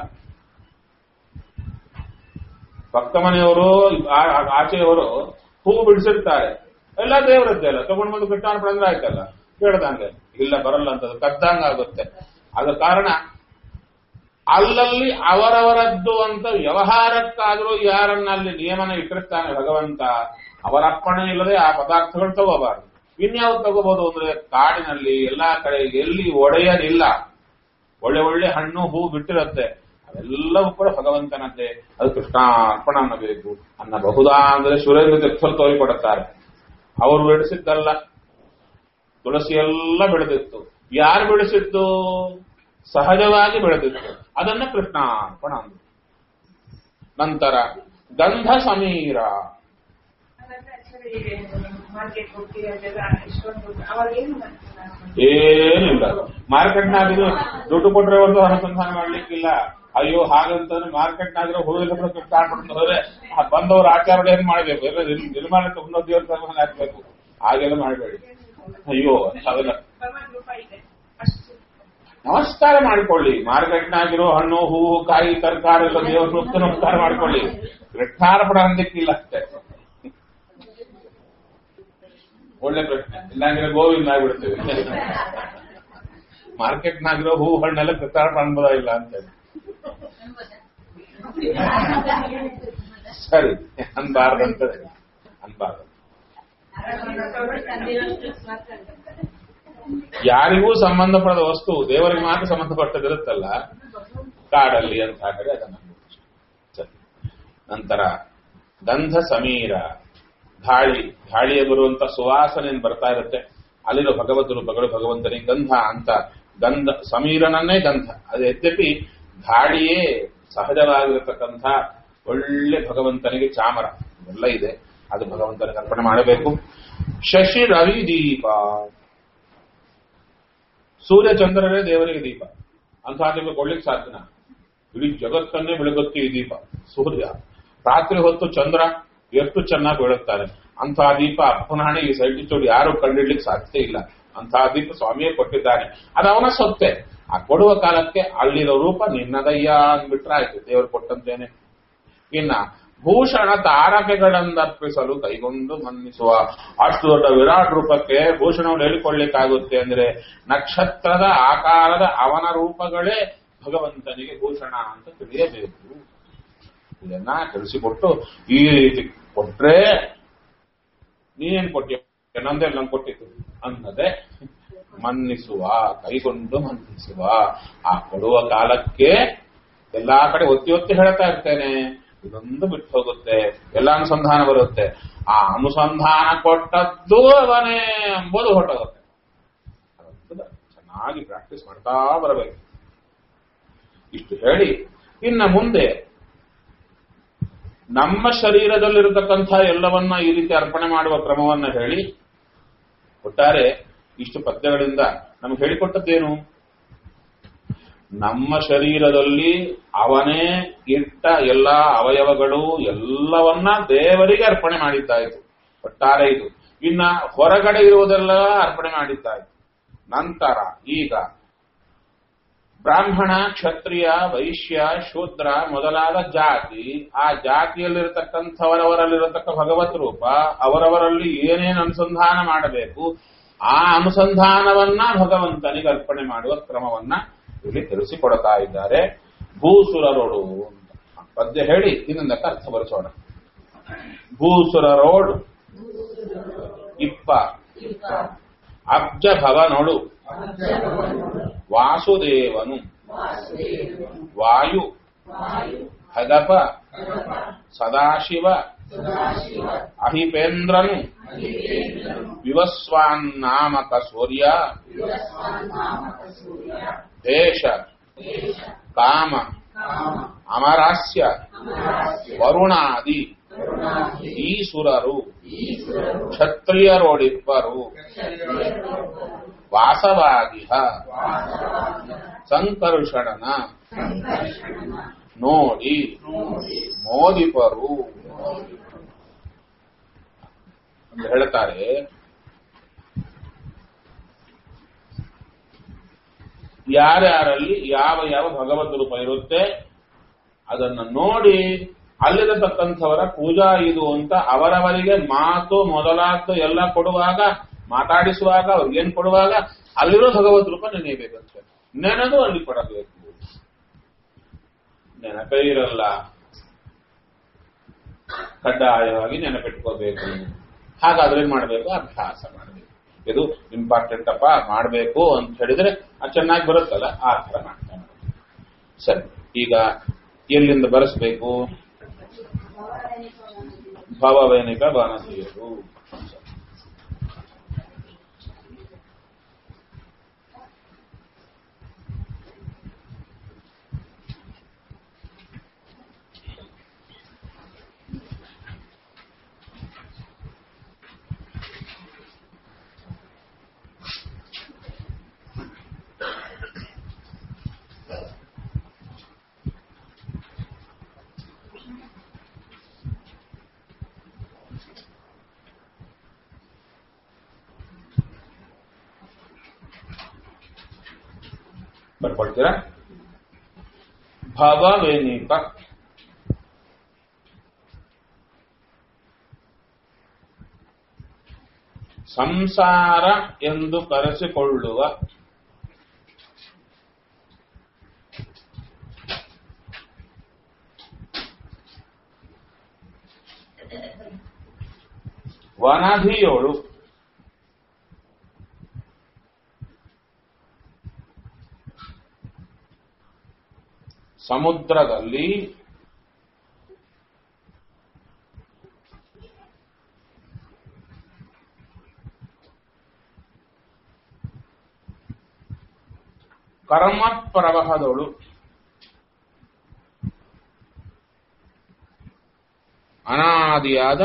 ಪಕ್ಕ ಮನೆಯವರು ಆ- ಆ- ಆಚೆಯವರು ಹೂವು ಬಿಡಿಸಿರ್ತಾರೆ ಎಲ್ಲ ದೇವರದ್ದೇ ಅಲ್ಲ ತಗೊಂಡು ಬಂದು ಕೃಷ್ಣಾರ್ಪಣ ಅಂದ್ರೆ ಆಯ್ತಲ್ಲ ಕೇಳ್ದಂಗೆ ಇಲ್ಲ ಬರಲ್ಲ ಅಂತದ್ದು ಕದ್ದಂಗ ಆಗುತ್ತೆ ಆದ ಕಾರಣ ಅಲ್ಲಲ್ಲಿ ಅವರವರದ್ದು ಅಂತ ವ್ಯವಹಾರಕ್ಕಾದರೂ ಯಾರನ್ನಲ್ಲಿ ನಿಯಮನ ಇಟ್ಟಿರ್ತಾನೆ ಭಗವಂತ ಅವರ ಅಪ್ಪಣೆ ಇಲ್ಲದೆ ಆ ಪದಾರ್ಥಗಳು ತಗೋಬಾರದು ಇನ್ಯಾವ್ದು ತಗೋಬಹುದು ಅಂದ್ರೆ ಕಾಡಿನಲ್ಲಿ ಎಲ್ಲಾ ಕಡೆ ಎಲ್ಲಿ ಒಡೆಯರಿಲ್ಲ ಒಳ್ಳೆ ಒಳ್ಳೆ ಹಣ್ಣು ಹೂ ಬಿಟ್ಟಿರುತ್ತೆ ಅವೆಲ್ಲವೂ ಕೂಡ ಭಗವಂತನದ್ದೇ ಅದು ಕೃಷ್ಣಾರ್ಪಣ ಅನ್ನಬೇಕು ಅನ್ನಬಹುದಾ ಅಂದ್ರೆ ಸುರೇಂದ್ರ ತೀರ್ಥರು ತೋರಿಕೊಡುತ್ತಾರೆ ಅವರು ಬೆಳೆಸಿದ್ದಲ್ಲ ತುಳಸಿ ಎಲ್ಲ ಬೆಳೆದಿತ್ತು ಯಾರು ಬೆಳೆಸಿದ್ದು ಸಹಜವಾಗಿ ಬೆಳೆದಿತ್ತು ಅದನ್ನ ಕೃಷ್ಣಾರ್ಪಣ ಅಂದ್ರು ನಂತರ ಗಂಧ ಸಮೀರ ಹಾಗಾದ್ರೆ ಆಕ್ಚುಲಿ ಮಾರ್ಕೆಟ್ ಹೋಗಿ ಅದೆಲ್ಲ ಎಷ್ಟೊಂದು ಅವಾಗ ಏನು ಮಾಡ್ತಾರೆ ಏನಿಲ್ಲ ಮಾರ್ಕೆಟ್ನಾಗಿದ್ದು ದುಡ್ಡು ಕೊಟ್ರೆ ಒಂದು ಅನುಸಂಧಾನ ಮಾಡ್ಲಿಕ್ಕಿಲ್ಲ ಅಯ್ಯೋ ಹಾಗಂತಂದ್ರೆ ಮಾರ್ಕೆಟ್ನಾಗಿರೋ ಹೂವಿನ ಕಾಣ್ಬಿಟ್ಟು ಹೋದ್ರೆ ಆ ಬಂದವರು ಆಚಾರ ಏನ್ ಮಾಡ್ಬೇಕು ಎಲ್ಲ ನಿಲ್- ನಿರ್ಮಾಣ ತಗೊಂಡು ದೇವ್ರ ಕರ್ಕೊಂಡು ಹಾಕ್ಬೇಕು ಹಾಗೆಲ್ಲ ಮಾಡಬೇಡಿ ಅಯ್ಯೋ ಅವೆಲ್ಲ ಭಗವದ್ ರೂಪ ಇದೆ ಅಷ್ಟು ನಮಸ್ಕಾರ ಮಾಡ್ಕೊಳ್ಳಿ ಮಾರ್ಕೆಟ್ನಾಗಿರೋ ಹಣ್ಣು ಹೂವು ಕಾಯಿ ತರಕಾರಿ ಎಲ್ಲ ದೇವ್ರ ಸುತ್ತ ನಮಸ್ಕಾರ ಮಾಡ್ಕೊಳ್ಳಿ ಕೃಷ್ಣಾರ್ಪಣ ಅಂದಕ್ಕಿಲ್ಲ ಅಷ್ಟೇ ಒಳ್ಳೆ ಪ್ರಶ್ನೆ ಇಲ್ಲಾಂದ್ರೆ ಗೋವಿಂದ ಆಗ್ಬಿಡ್ತೇವೆ ಮಾರ್ಕೆಟ್ನಾಗಿರೋ ಹೂ ಹಣ್ಣೆಲ್ಲ ಕೃಷ್ಣಾರ್ಪಣ ಅನ್ಬೋದ ಇಲ್ಲ ಅಂತ ಹೇಳಿ. ಸರಿ ಅನ್ಬಾರ್ದಂತ ಅನ್ಬಾರ್ದು ಯಾರಿಗೂ ಸಂಬಂಧಪಡದ ವಸ್ತು ದೇವರಿಗೆ ಮಾತ್ರ ಸಂಬಂಧಪಟ್ಟದಿರುತ್ತಲ್ಲ ಕಾಡಲ್ಲಿ ಅಂತ ಕಡೆ ಅದನ್ನ ಸರಿ. ನಂತರ ಗಂಧ ಸಮೀರ ಗಾಳಿ ಗಾಳಿಯ ಬರುವಂತ ಸುವಾಸನೆ ಏನ್ ಬರ್ತಾ ಇರುತ್ತೆ ಅಲ್ಲಿರೋ ಭಗವದ್ ರೂಪಗಳು ಭಗವಂತನಿಗೆ ಗಂಧ ಅಂತ ಗಂಧ ಸಮೀರನನ್ನೇ ಗಂಧ ಅದು ಯದ್ಯಪಿ ಗಾಳಿಯೇ ಸಹಜವಾಗಿರತಕ್ಕಂಥ ಒಳ್ಳೆ ಭಗವಂತನಿಗೆ ಚಾಮರ ಎಲ್ಲ ಇದೆ ಅದು ಭಗವಂತನಿಗೆ ಅರ್ಪಣೆ ಮಾಡಬೇಕು ಶಶಿ ರವಿ ದೀಪ ಸೂರ್ಯ ಚಂದ್ರರೇ ದೇವರಿಗೆ ದೀಪ ಅಂತಹ ದೀಪ ಕೊಡ್ಲಿಕ್ಕೆ ಸಾಧ್ಯನ ಇಡೀ ಜಗತ್ತನ್ನೇ ಬೆಳಗುತ್ತೆ ಈ ದೀಪ ಸೂರ್ಯ ರಾತ್ರಿ ಹೊತ್ತು ಚಂದ್ರ ಎಷ್ಟು ಚೆನ್ನಾಗಿ ಬೆಳಗ್ತಾನೆ ಅಂತಹ ದೀಪ ಅಪ್ಪನಾಣೆ ಈ ಸೈಂಟಿಸ್ಟ್ ಯಾರು ಕಂಡಿಡ್ಲಿಕ್ಕೆ ಸಾಧ್ಯ ಇಲ್ಲ ಅಂತಹ ದೀಪ ಸ್ವಾಮಿಯೇ ಕೊಟ್ಟಿದ್ದಾನೆ ಅದು ಅವನ ಸೊತ್ತೆ ಆ ಕೊಡುವ ಕಾಲಕ್ಕೆ ಅಲ್ಲಿರೋ ರೂಪ ನಿನ್ನದಯ್ಯ ಅಂದ್ಬಿಟ್ರೆ ಆಯ್ತು ದೇವರು ಕೊಟ್ಟಂತೇನೆ ಇನ್ನ ಭೂಷಣ ತಾರಕೆಗಳನ್ನರ್ಪಿಸಲು ಕೈಗೊಂಡು ಮನ್ನಿಸುವ ಅಷ್ಟು ದೊಡ್ಡ ವಿರಾಟ್ ರೂಪಕ್ಕೆ ಭೂಷಣವನ್ನು ಹೇಳಿಕೊಳ್ಳಿಕ್ಕಾಗುತ್ತೆ ಅಂದ್ರೆ ನಕ್ಷತ್ರದ ಆಕಾರದ ಅವನ ರೂಪಗಳೇ ಭಗವಂತನಿಗೆ ಭೂಷಣ ಅಂತ ತಿಳಿಯಬೇಕು ಇದನ್ನ ತಿಳಿಸಿಕೊಟ್ಟು ಈ ರೀತಿ ಕೊಟ್ರೆ ನೀನೇನ್ ಕೊಟ್ಟಿಯ ನಂದೇ ನಂಗೆ ಕೊಟ್ಟಿತ್ತು ಅನ್ನದೆ ಮನ್ನಿಸುವ ಕೈಗೊಂಡು ಮನ್ನಿಸುವ ಆ ಕೊಡುವ ಕಾಲಕ್ಕೆ ಎಲ್ಲಾ ಕಡೆ ಒತ್ತಿ ಒತ್ತಿ ಹೇಳ್ತಾ ಇರ್ತೇನೆ ಇದೊಂದು ಬಿಟ್ಟು ಹೋಗುತ್ತೆ ಎಲ್ಲ ಅನುಸಂಧಾನ ಬರುತ್ತೆ ಆ ಅನುಸಂಧಾನ ಕೊಟ್ಟದ್ದು ಅವನೇ ಎಂಬುದು ಹೊರಟೋಗುತ್ತೆ ಅದೊಂದು ಚೆನ್ನಾಗಿ ಪ್ರಾಕ್ಟೀಸ್ ಮಾಡ್ತಾ ಬರಬೇಕು ಇಷ್ಟು ಹೇಳಿ ಇನ್ನ ಮುಂದೆ ನಮ್ಮ ಶರೀರದಲ್ಲಿರತಕ್ಕಂಥ ಎಲ್ಲವನ್ನ ಈ ರೀತಿ ಅರ್ಪಣೆ ಮಾಡುವ ಕ್ರಮವನ್ನ ಹೇಳಿ ಒಟ್ಟಾರೆ ಇಷ್ಟು ಪದ್ಯಗಳಿಂದ ನಮ್ಗೆ ಹೇಳಿಕೊಟ್ಟದ್ದೇನು ನಮ್ಮ ಶರೀರದಲ್ಲಿ ಅವನೇ ಇಟ್ಟ ಎಲ್ಲ ಅವಯವಗಳು ಎಲ್ಲವನ್ನ ದೇವರಿಗೆ ಅರ್ಪಣೆ ಮಾಡಿದ್ದಾಯಿತು ಒಟ್ಟಾರೆ ಇದು ಇನ್ನ ಹೊರಗಡೆ ಇರುವುದೆಲ್ಲ ಅರ್ಪಣೆ ಮಾಡಿದ್ದಾಯಿತು ನಂತರ ಈಗ ಬ್ರಾಹ್ಮಣ ಕ್ಷತ್ರಿಯ ವೈಶ್ಯ ಶೂದ್ರ ಮೊದಲಾದ ಜಾತಿ ಆ ಜಾತಿಯಲ್ಲಿರತಕ್ಕಂಥವರವರಲ್ಲಿರತಕ್ಕ ಭಗವತ್ ರೂಪ ಅವರವರಲ್ಲಿ ಏನೇನು ಅನುಸಂಧಾನ ಮಾಡಬೇಕು ಆ ಅನುಸಂಧಾನವನ್ನ ಭಗವಂತನಿಗೆ ಅರ್ಪಣೆ ಮಾಡುವ ಕ್ರಮವನ್ನ ಇಲ್ಲಿ ತಿಳಿಸಿಕೊಡ್ತಾ ಇದ್ದಾರೆ ಭೂಸುರರೋಡು ಅಂತ ಆ ಪದ್ಯ ಹೇಳಿ ಇನ್ನೊಂದಕ್ಕೆ ಅರ್ಥ ಬರೆಸೋಣ ಭೂಸುರರೋಡು ಇಪ್ಪ ಅಬ್ಜ ಭವನೊಳು ವಾಸುದೇವನು ವಾಯು ಹಗಪ ಸದಾಶಿವ ಅಹಿಪೇಂದ್ರನು ವಿವಸ್ವಾನ್ನಾಮಕ ಸೂರ್ಯ ದೇಶ ಕಾಮ ಅಮರಾಸ್ಯ ವರುಣಾದಿ ಈಸುರರು ಕ್ಷತ್ರಿಯರೋಡಿಬ್ಬರು ವಾಸವಾಗಿಹ ಸಂಕರ್ಷಣನ ನೋಡಿ ಮೋದಿಪರು ಅಂತ ಹೇಳ್ತಾರೆ ಯಾರ್ಯಾರಲ್ಲಿ ಯಾವ ಯಾವ ಭಗವದ್ ರೂಪ ಇರುತ್ತೆ ಅದನ್ನ ನೋಡಿ ಅಲ್ಲಿರತಕ್ಕಂಥವರ ಪೂಜಾ ಇದು ಅಂತ ಅವರವರಿಗೆ ಮಾತು ಮೊದಲಾದ್ದು ಎಲ್ಲ ಕೊಡುವಾಗ ಮಾತಾಡಿಸುವಾಗ ಅವ್ರಿಗೇನ್ ಕೊಡುವಾಗ ಅಲ್ಲಿರೋ ಭಗವದ್ ರೂಪ ನೆನೆಯಬೇಕಂತೆ ನೆನೆದು ಅಲ್ಲಿ ಕೊಡಬೇಕು ನೆನಪೇ ಇರಲ್ಲ ಕಡ್ಡಾಯವಾಗಿ ನೆನಪಿಟ್ಕೋಬೇಕು ಹಾಗಾದ್ರೆ ಏನ್ ಮಾಡಬೇಕು ಅಭ್ಯಾಸ ಮಾಡಬೇಕು ಇದು ಇಂಪಾರ್ಟೆಂಟ್ ಅಪ್ಪ ಮಾಡಬೇಕು ಅಂತ ಹೇಳಿದ್ರೆ ಅದು ಚೆನ್ನಾಗಿ ಬರುತ್ತಲ್ಲ ಆ ಥರ ಮಾಡ್ತಾ ಮಾಡ್ಬೇಕು. ಸರಿ ಈಗ ಎಲ್ಲಿಂದ ಬರೆಸ್ಬೇಕು ಭಾವವೈನಿಕ ಬಾನಸಿಯರು ಬರ್ಕೊಳ್ತೀರಾ ಭಾವವೇನಿಕ ಸಂಸಾರ ಎಂದು ಕರೆಸಿಕೊಳ್ಳುವ ವನಧಿಯೋಳು ಸಮುದ್ರದಲ್ಲಿ ಕರ್ಮ ಪ್ರವಾಹದವಳು ಅನಾದಿಯಾದ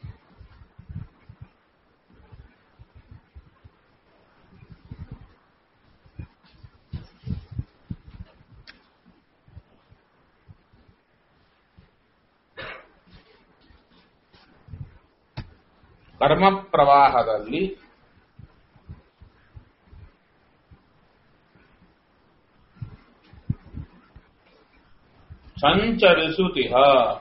ಕರ್ಮ ಪ್ರವಾಹದಲ್ಲಿ ಸಂಚರಿಸುತ್ತಿಹ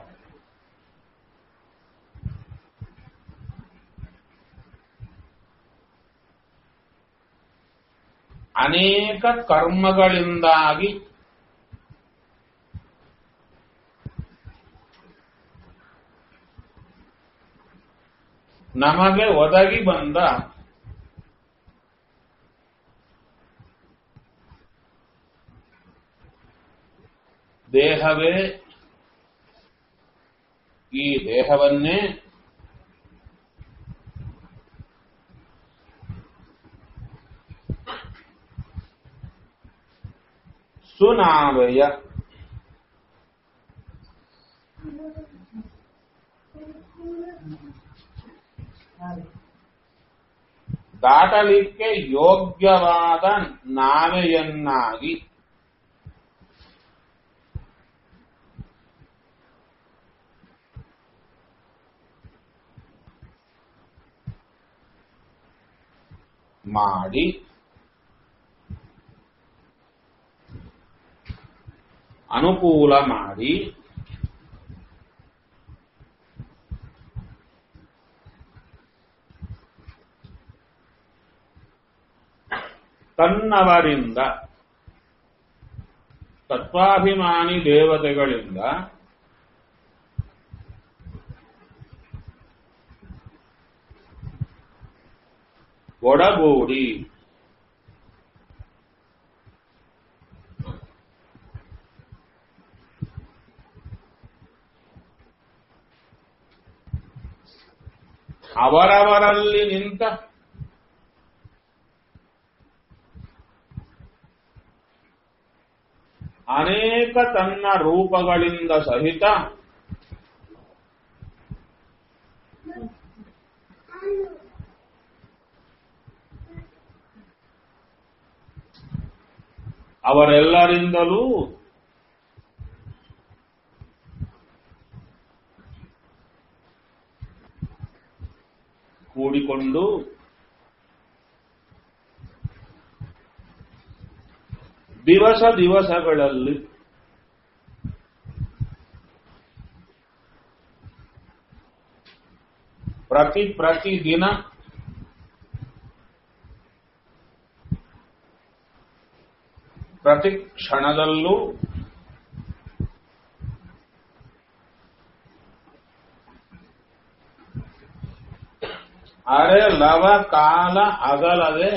ಅನೇಕ ಕರ್ಮಗಳಿಂದಾಗಿ ನಮಗೆ ಒದಗಿ ಬಂದ ದೇಹವೇ ಈ ದೇಹವನ್ನೇ ಸುನಾವೆಯ ದಾಟಲಿಕ್ಕೆ ಯೋಗ್ಯವಾದ ನಾವೆಯನ್ನಾಗಿ ಮಾಡಿ ಅನುಕೂಲ ಮಾಡಿ ತನ್ನವರಿಂದ ತತ್ವಾಭಿಮಾನಿ ದೇವತೆಗಳಿಂದ ಒಡಗೂಡಿ ಅವರವರಲ್ಲಿ ನಿಂತ ಅನೇಕ ತನ್ನ ರೂಪಗಳಿಂದ ಸಹಿತ ಅವರೆಲ್ಲರಿಂದಲೂ ಕೂಡಿಕೊಂಡು ದಿವಸ ದಿವಸಗಳಲ್ಲಿ ಪ್ರತಿ ಪ್ರತಿ ದಿನ ಪ್ರತಿ ಕ್ಷಣದಲ್ಲೂ ಅರೆ ಲವ ಕಾಲ ಅಗಲದೆ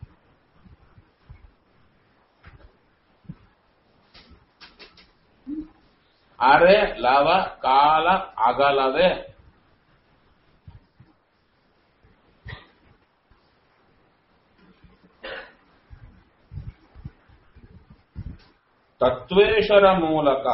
ಅರೆ ಲವ ಕಾಲ ಅಗಲದೆ ತತ್ವೇಶರ ಮೂಲಕ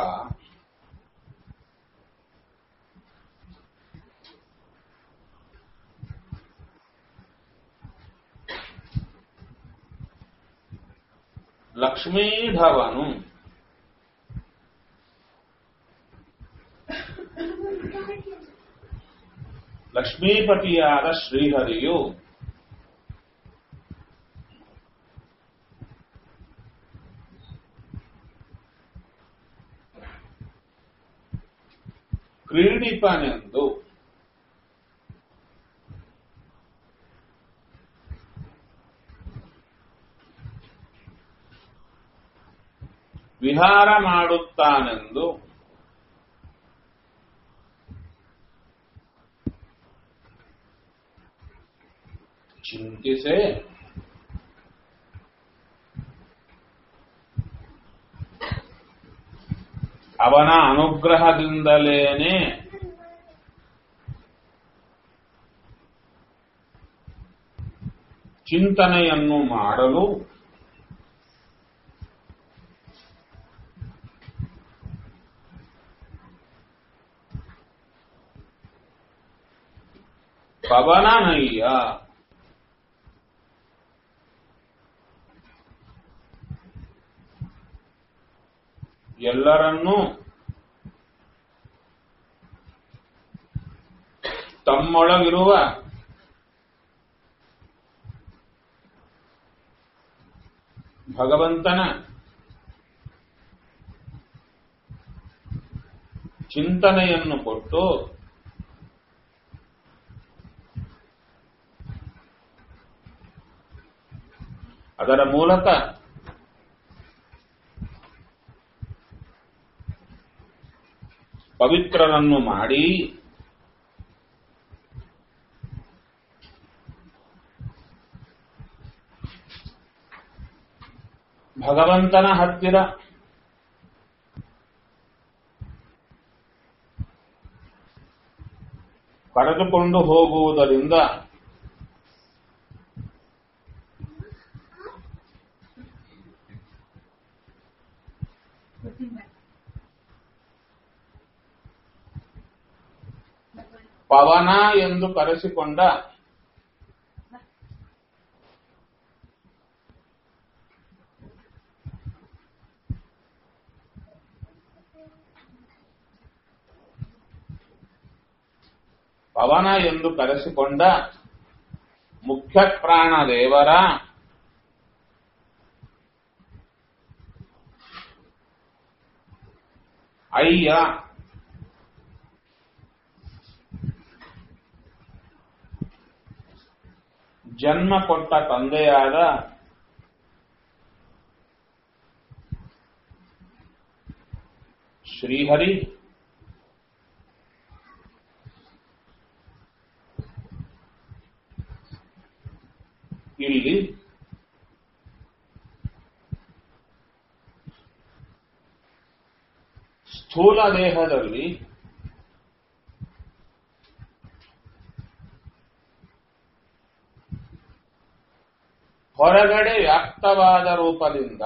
ಲಕ್ಷ್ಮೀಧವನು ಲಕ್ಷ್ಮೀಪತಿಯಾದ ಶ್ರೀಹರಿಯು ಕ್ರೀಡಿಪನೆಂದು ವಿಹಾರ ಮಾಡುತ್ತಾನೆಂದು ಚಿಂತಿಸೆ ಅವನ ಅನುಗ್ರಹದಿಂದಲೇನೆ ಚಿಂತನೆಯನ್ನು ಮಾಡಲು ಪವನನಯ್ಯ ಎಲ್ಲರನ್ನೂ ತಮ್ಮೊಳಗಿರುವ ಭಗವಂತನ ಚಿಂತನೆಯನ್ನು ಕೊಟ್ಟು ಅದರ ಮೂಲಕ ಪವಿತ್ರರನ್ನು ಮಾಡಿ ಭಗವಂತನ ಹತ್ತಿರ ಕರೆದುಕೊಂಡು ಹೋಗುವುದರಿಂದ ಪವನ ಎಂದು ಕರೆಸಿಕೊಂಡ ಪವನ ಎಂದು ಕರೆಸಿಕೊಂಡ ಮುಖ್ಯ ಪ್ರಾಣ ದೇವರ ಅಯ್ಯ ಜನ್ಮ ಕೊಟ್ಟ ತಂದೆಯಾದ ಶ್ರೀಹರಿ ಇಲ್ಲಿ ಸ್ಥೂಲ ದೇಹದಲ್ಲಿ ಹೊರಗಡೆ ವ್ಯಾಪ್ತವಾದ ರೂಪದಿಂದ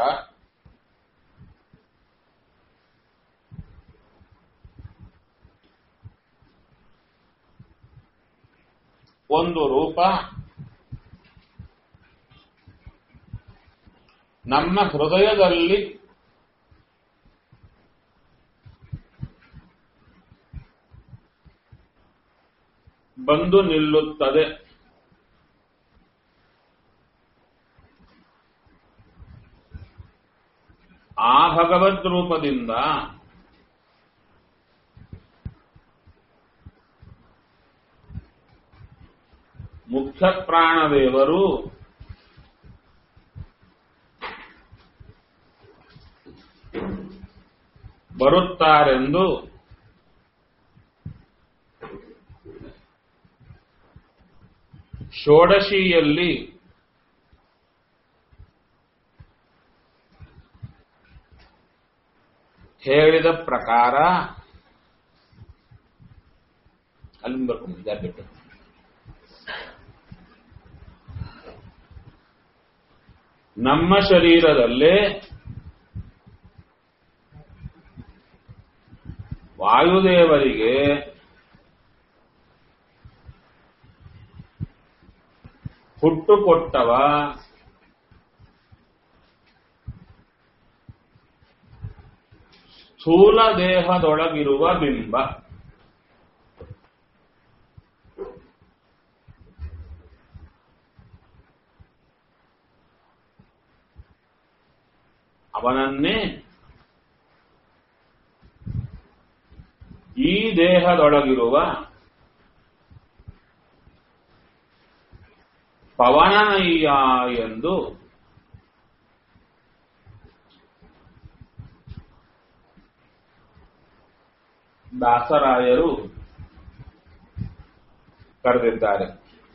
ಒಂದು ರೂಪ ನಮ್ಮ ಹೃದಯದಲ್ಲಿ ಬಂದು ನಿಲ್ಲುತ್ತದೆ ಆ ಭಗವದ್ ರೂಪದಿಂದ ಮುಖ್ಯ ಪ್ರಾಣದೇವರು ಬರುತ್ತಾರೆಂದು ಷೋಡಶಿಯಲ್ಲಿ ಹೇಳಿದ ಪ್ರಕಾರ ಅಲ್ಲಿ ಬರ್ಕೊಂಡು ಬಿಟ್ಟು ನಮ್ಮ ಶರೀರದಲ್ಲೇ ವಾಯುದೇವರಿಗೆ ಹುಟ್ಟು ಕೊಟ್ಟವ ಸ್ಥೂಲ ದೇಹದೊಳಗಿರುವ ಬಿಂಬ ಅವನನ್ನೇ ಈ ದೇಹದೊಳಗಿರುವ ಪವನನಯ್ಯ ಎಂದು ದಾಸರಾಯರು ಕರೆದಿದ್ದಾರೆ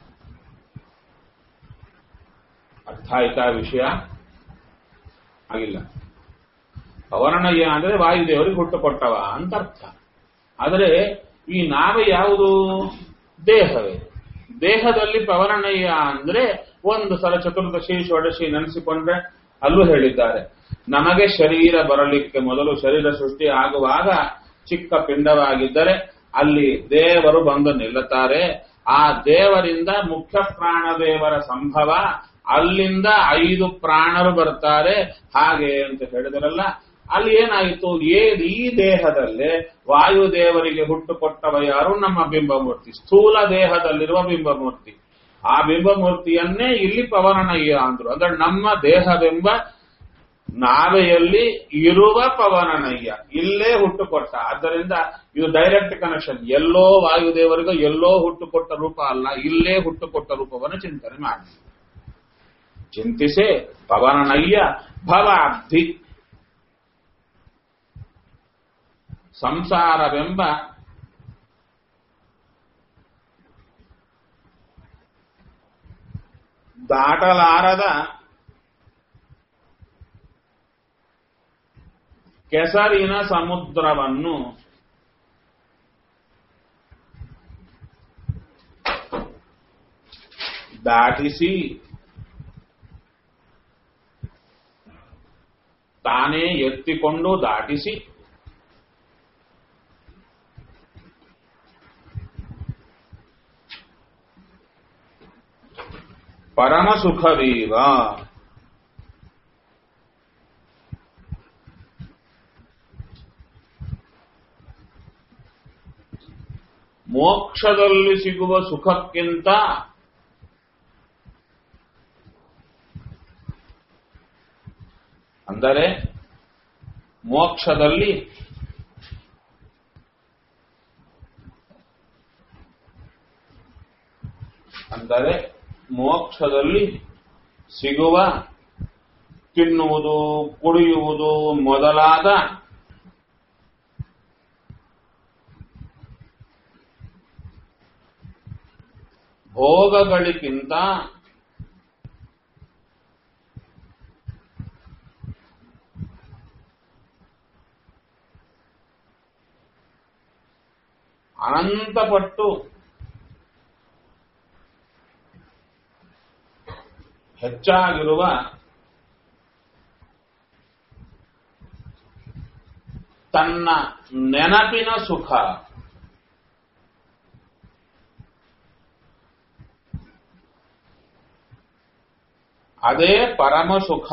ಅರ್ಥ ಆಯ್ತಾ ವಿಷಯ ಆಗಿಲ್ಲ ಪವನನಯ್ಯ ಅಂದ್ರೆ ವಾಯುದೇವರಿಗೆ ಹುಟ್ಟು ಕೊಟ್ಟವ ಅಂತ ಅರ್ಥ ಆದರೆ ಈ ನಾವೇ ಯಾವುದು ದೇಹವೇ ದೇಹದಲ್ಲಿ ಪವನನಯ್ಯ ಅಂದ್ರೆ ಒಂದು ಸಲ ಚತುರ್ದಶಿ ಷೋಡಶಿ ನೆನೆಸಿಕೊಂಡ್ರೆ ಅಲ್ಲೂ ಹೇಳಿದ್ದಾರೆ ನಮಗೆ ಶರೀರ ಬರಲಿಕ್ಕೆ ಮೊದಲು ಶರೀರ ಸೃಷ್ಟಿ ಆಗುವಾಗ ಚಿಕ್ಕ ಪಿಂಡವಾಗಿದ್ದರೆ ಅಲ್ಲಿ ದೇವರು ಬಂದು ನಿಲ್ಲುತ್ತಾರೆ ಆ ದೇವರಿಂದ ಮುಖ್ಯ ಪ್ರಾಣದೇವರ ಸಂಭವ ಅಲ್ಲಿಂದ ಐದು ಪ್ರಾಣರು ಬರ್ತಾರೆ ಹಾಗೆ ಅಂತ ಹೇಳಿದ್ರಲ್ಲ ಅಲ್ಲಿ ಏನಾಯಿತು ಏ ಈ ದೇಹದಲ್ಲೇ ವಾಯುದೇವರಿಗೆ ಹುಟ್ಟು ಕೊಟ್ಟವ ಯಾರು ನಮ್ಮ ಬಿಂಬಮೂರ್ತಿ ಸ್ಥೂಲ ದೇಹದಲ್ಲಿರುವ ಬಿಂಬಮೂರ್ತಿ ಆ ಬಿಂಬಮೂರ್ತಿಯನ್ನೇ ಇಲ್ಲಿ ಪವನನಯ್ಯ ಅಂದ್ರು ಅಂದ್ರೆ ನಮ್ಮ ದೇಹವೆಂಬ ನಾವೆಯಲ್ಲಿ ಇರುವ ಪವನನಯ್ಯ ಇಲ್ಲೇ ಹುಟ್ಟು ಕೊಟ್ಟ ಆದ್ದರಿಂದ ಇದು ಡೈರೆಕ್ಟ್ ಕನೆಕ್ಷನ್ ಎಲ್ಲೋ ವಾಯುದೇವರಿಗೂ ಎಲ್ಲೋ ಹುಟ್ಟು ಕೊಟ್ಟ ರೂಪ ಅಲ್ಲ ಇಲ್ಲೇ ಹುಟ್ಟು ಕೊಟ್ಟ ರೂಪವನ್ನು ಚಿಂತನೆ ಮಾಡಿ ಚಿಂತಿಸೆ ಪವನನಯ್ಯ ಭವಾಬ್ಧಿ ಸಂಸಾರವೆಂಬ ದಾಟಲಾರದ ಕೆಸರಿನ ಸಮುದ್ರವನ್ನು ದಾಟಿಸಿ ತಾನೇ ಎತ್ತಿಕೊಂಡು ದಾಟಿಸಿ ಪರಮ ಸುಖವೀವ ಮೋಕ್ಷದಲ್ಲಿ ಸಿಗುವ ಸುಖಕ್ಕಿಂತ ಅಂದರೆ ಮೋಕ್ಷದಲ್ಲಿ ಅಂದರೆ ಮೋಕ್ಷದಲ್ಲಿ ಸಿಗುವ ತಿನ್ನುವುದು ಕುಡಿಯುವುದು ಮೊದಲಾದ ಭೋಗಗಳಿಗಿಂತ ಅನಂತಪಟ್ಟು ಹೆಚ್ಚಾಗಿರುವ ತನ್ನ ನೆನಪಿನ ಸುಖ ಅದೇ ಪರಮ ಸುಖ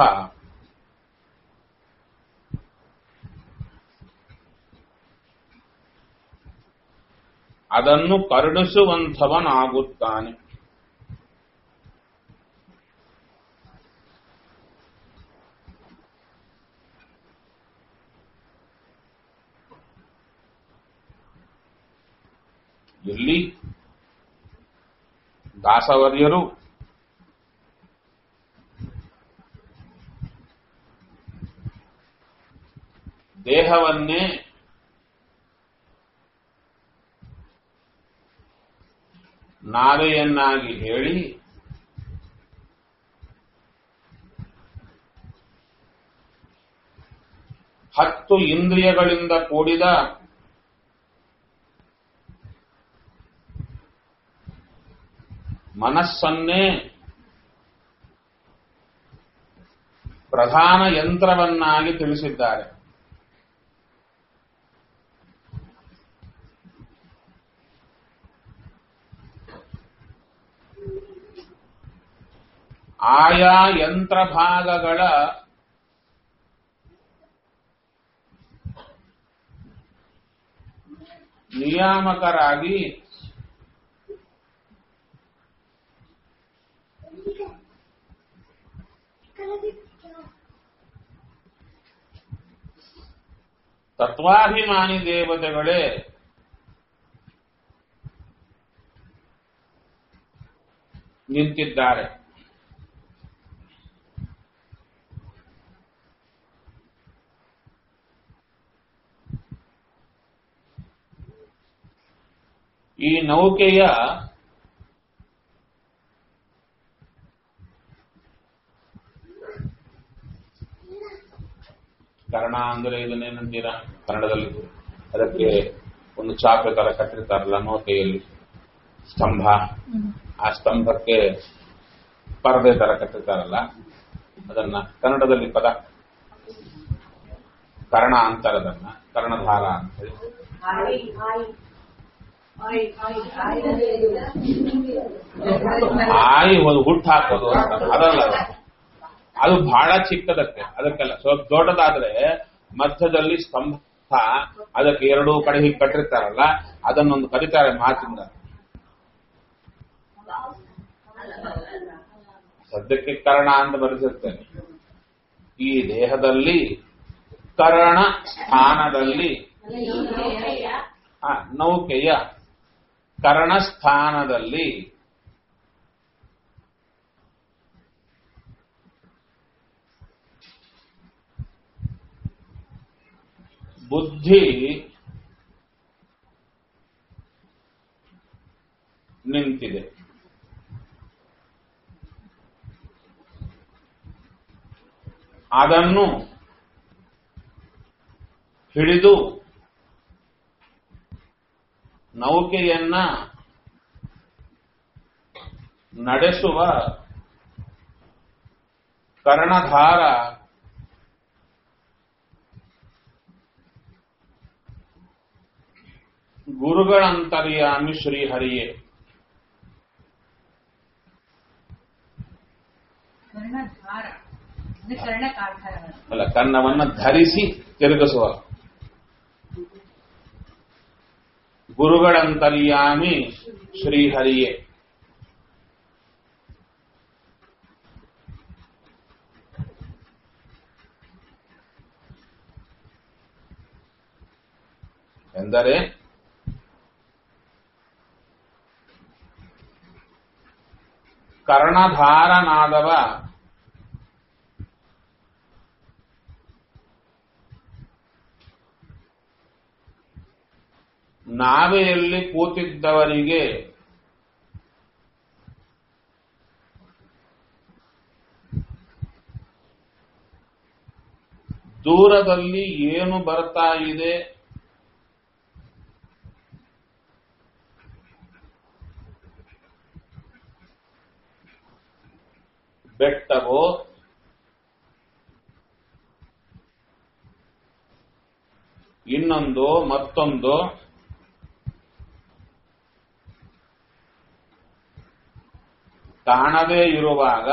ಅದನ್ನು ಕರುಣಿಸುವಂಥವನಾಗುತ್ತಾನೆ ಇಲ್ಲಿ ದಾಸವರ್ಯರು ದೇಹವನ್ನೇ ನಾವೆಯನ್ನಾಗಿ ಹೇಳಿ ಹತ್ತು ಇಂದ್ರಿಯಗಳಿಂದ ಕೂಡಿದ ಮನಸ್ಸನ್ನೇ ಪ್ರಧಾನ ಯಂತ್ರವನ್ನಾಗಿ ತಿಳಿಸಿದ್ದಾರೆ ಆಯಾ ಯಂತ್ರ ಭಾಗಗಳ ನಿಯಾಮಕರಾಗಿ ತತ್ವಾಭಿಮಾನಿ ದೇವತೆಗಳೇ ನಿಂತಿದ್ದಾರೆ ಈ ನೌಕೆಯ ಕರ್ಣ ಅಂದ್ರೆ ಇದನ್ನೇನಂತೀರಾ ಕನ್ನಡದಲ್ಲಿ ಅದಕ್ಕೆ ಒಂದು ಚಾಪೆ ತರ ಕಟ್ಟಿರ್ತಾರಲ್ಲ ನೌಕೆಯಲ್ಲಿ ಸ್ತಂಭ ಆ ಸ್ತಂಭಕ್ಕೆ ಪರದೆ ತರ ಕಟ್ಟಿರ್ತಾರಲ್ಲ ಅದನ್ನ ಕನ್ನಡದಲ್ಲಿ ಪದ ಕರ್ಣ ಅಂತಾರೆ ಅದನ್ನ ಕರ್ಣಧಾರ ಅಂತ ಹೇಳಿ ಆಯ್ ಆಯ್ ಆಯ್ ಆಯ್ ಆಯ್ ಆಯಿ ಒಂದು ಹುಟ್ಟು ಹಾಕೋದು ಅಂತ ಅದಲ್ಲ ಅದು. ಅದು ಬಹಳ ಚಿಕ್ಕದಕ್ಕೆ ಅದಕ್ಕೆಲ್ಲ ಸ್ವಲ್ಪ ದೊಡ್ಡದಾದ್ರೆ ಮಧ್ಯದಲ್ಲಿ ಸ್ತಂಭ ಅದಕ್ಕೆ ಎರಡೂ ಕಡೆ ಹೀಗೆ ಕಟ್ಟಿರ್ತಾರಲ್ಲ ಅದನ್ನೊಂದು ಕರೀತಾರೆ ಮಾತಿಂದ ಸದ್ಯಕ್ಕೆ ಕರ್ಣ ಅಂತ ಬರೆದಿರ್ತೇನೆ ಈ ದೇಹದಲ್ಲಿ ಕರ್ಣ ಸ್ಥಾನದಲ್ಲಿ ಆ, ನೌಕೆಯ ಕರ್ಣ ಸ್ಥಾನದಲ್ಲಿ ಬುದ್ಧಿ ನಿಂತಿದೆ ಅದನ್ನು ಹಿಡಿದು ನೌಕೆಯನ್ನ ನಡೆಸುವ ಕರ್ಣಧಾರ ಗುರುಗಳಂತರ್ಯಾಮಿ ಶ್ರೀಹರಿಯೇ ಕರ್ಣಧಾರ ಅಂದ್ರೆ ಕರ್ಣಕಾಧಾರಗಳು ಅಲ್ಲ ಕನ್ನವನ್ನ ಧರಿಸಿ ತಿರುಗಿಸುವ ಗುರುಗಳಂತರ್ಯಾಮಿ ಶ್ರೀಹರಿಯೇ ಎಂದರೆ ಕರ್ಣಧಾರನಾದವ ನಾವೆಯಲ್ಲಿ ಕೂತಿದ್ದವರಿಗೆ ದೂರದಲ್ಲಿ ಏನು ಬರ್ತಾ ಇದೆ ಬೆಟ್ಟವೋ ಇನ್ನೊಂದು ಮತ್ತೊಂದು ಕಾಣದೇ ಇರುವಾಗ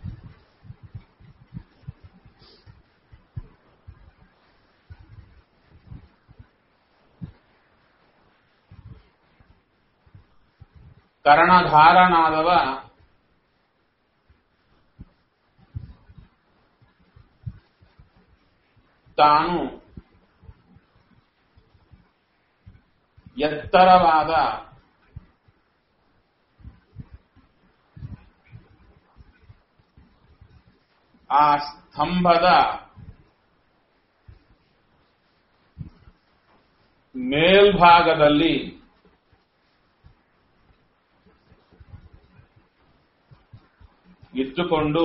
ಕರ್ಣಧಾರನಾದವ ತಾನು ಎತ್ತರವಾದ ಆ ಸ್ತಂಭದ ಮೇಲ್ಭಾಗದಲ್ಲಿ ಇದ್ದುಕೊಂಡು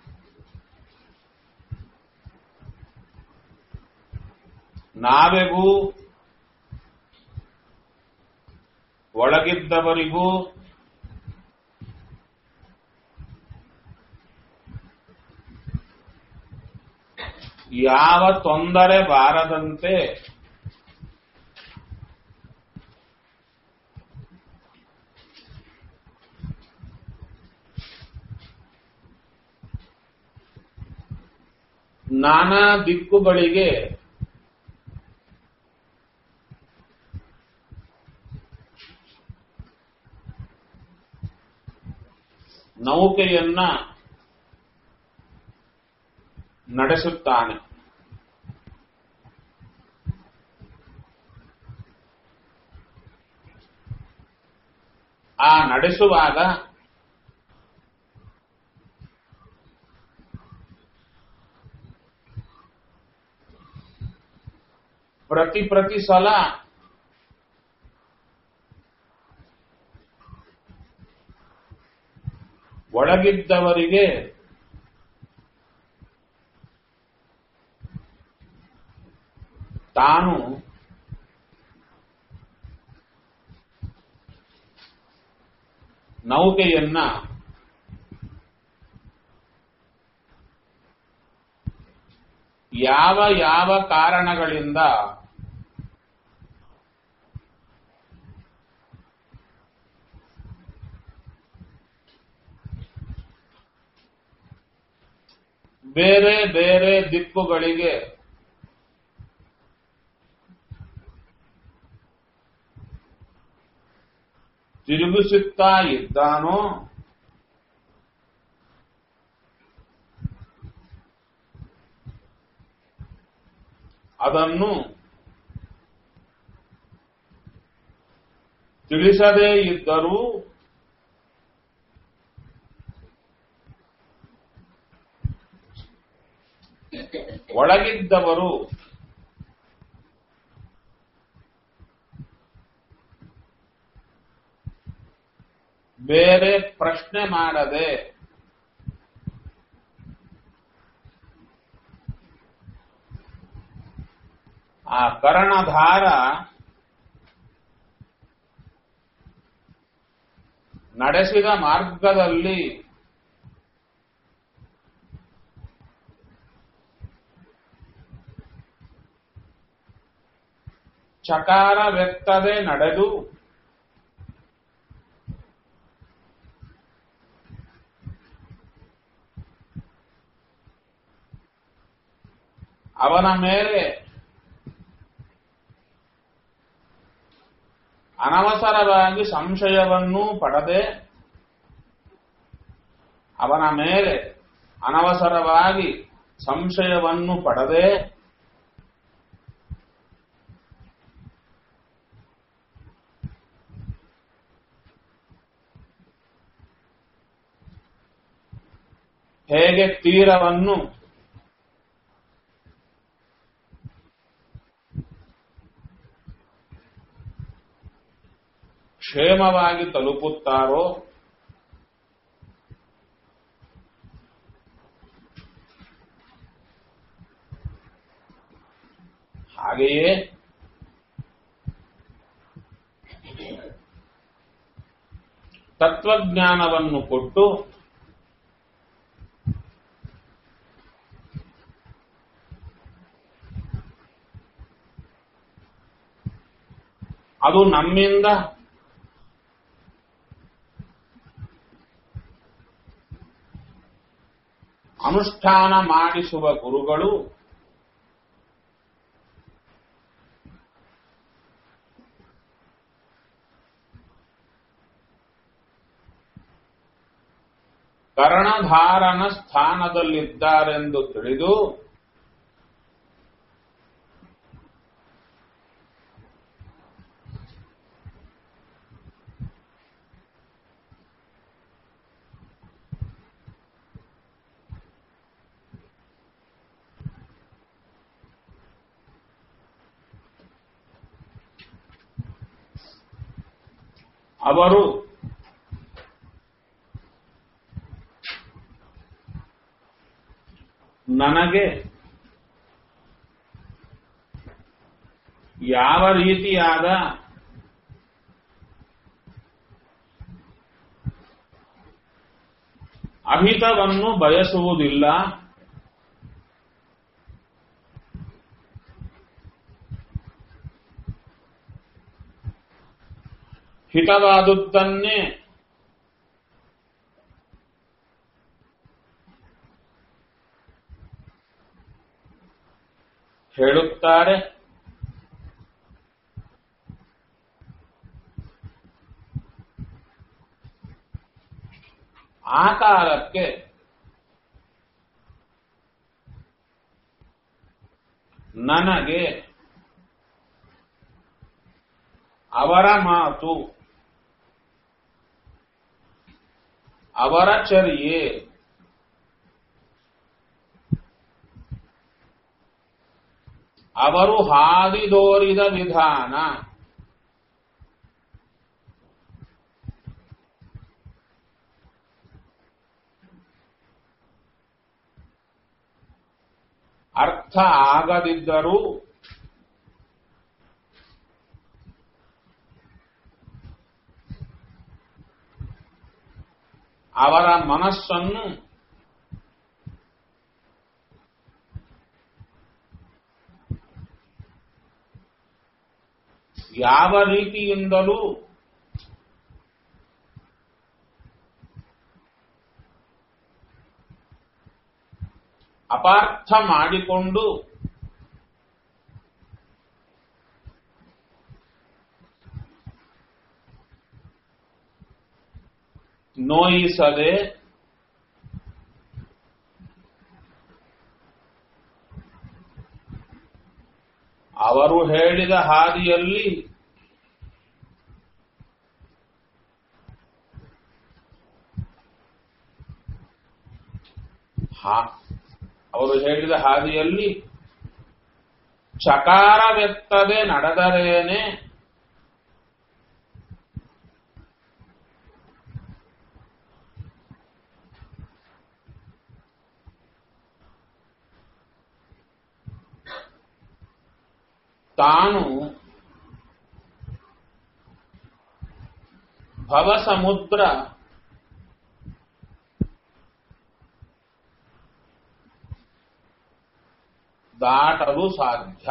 ನಾವೆಗೂ ಒಳಗಿದ್ದವರಿಗೂ ಯಾವ ತೊಂದರೆ ಬಾರದಂತೆ ನಾನಾ ದಿಕ್ಕುಗಳಿಗೆ ನೌಕೆಯನ್ನ ನಡೆಸುತ್ತಾನೆ ಆ ನಡೆಸುವಾಗ ಪ್ರತಿ ಪ್ರತಿ ಸಲ ಒಳಗಿದ್ದವರಿಗೆ ತಾನು ನೌಕೆಯನ್ನ ಯಾವ ಯಾವ ಕಾರಣಗಳಿಂದ ಬೇರೆ ಬೇರೆ ದಿಕ್ಕುಗಳಿಗೆ ತಿರುಗಿಸುತ್ತಾ ಇದ್ದಾನೋ ಅದನ್ನು ತಿಳಿಸದೇ ಇದ್ದರೂ ಒಳಗಿದ್ದವರು ಬೇರೆ ಪ್ರಶ್ನೆ ಮಾಡದೆ ಆ ಕರ್ಣಧಾರ ನಡೆಸಿದ ಮಾರ್ಗದಲ್ಲಿ ಚಕಾರವೆತ್ತದೆ ನಡೆದು ಅವನ ಮೇಲೆ ಅನವಸರವಾಗಿ ಸಂಶಯವನ್ನು ಪಡದೆ ಅವನ ಮೇಲೆ ಅನವಸರವಾಗಿ ಸಂಶಯವನ್ನು ಪಡದೆ ಹೇಗೆ ತೀರವನ್ನು ಕ್ಷೇಮವಾಗಿ ತಲುಪುತ್ತಾರೋ ಹಾಗೆಯೇ ತತ್ವಜ್ಞಾನವನ್ನು ಕೊಟ್ಟು ಅದು ನಮ್ಮಿಂದ ಅನುಷ್ಠಾನ ಮಾಡಿಸುವ ಗುರುಗಳು ಕರ್ಣಧಾರನ ಸ್ಥಾನದಲ್ಲಿದ್ದಾರೆಂದು ತಿಳಿದು ಅವರು ನನಗೆ ಯಾವ ರೀತಿಯಾದ ಅಹಿತವನ್ನು ಬಯಸುವುದಿಲ್ಲ ಹಿತವಾದುದನ್ನೇ ಹೇಳುತ್ತಾರೆ ಆ ಕಾಲಕ್ಕೆ ನನಗೆ ಅವರ ಮಾತು ಅವರ ಚರ್ಯೆ ಅವರು ಹಾದಿದೋರಿದ ವಿಧಾನ ಅರ್ಥ ಆಗದಿದ್ದರೂ ಅವರ ಮನಸ್ಸನ್ನು ಯಾವ ರೀತಿಯಿಂದಲೂ ಅಪಾರ್ಥ ಮಾಡಿಕೊಂಡು ನೋಯಿಸದೆ ಅವರು ಹೇಳಿದ ಹಾದಿಯಲ್ಲಿ ಹಾ ಅವರು ಹೇಳಿದ ಹಾದಿಯಲ್ಲಿ ಚಕಾರವೆತ್ತದೆ ನಡೆದರೇನೆ ತಾನು ಭವಸಮುದ್ರ ದಾಟಲು ಸಾಧ್ಯ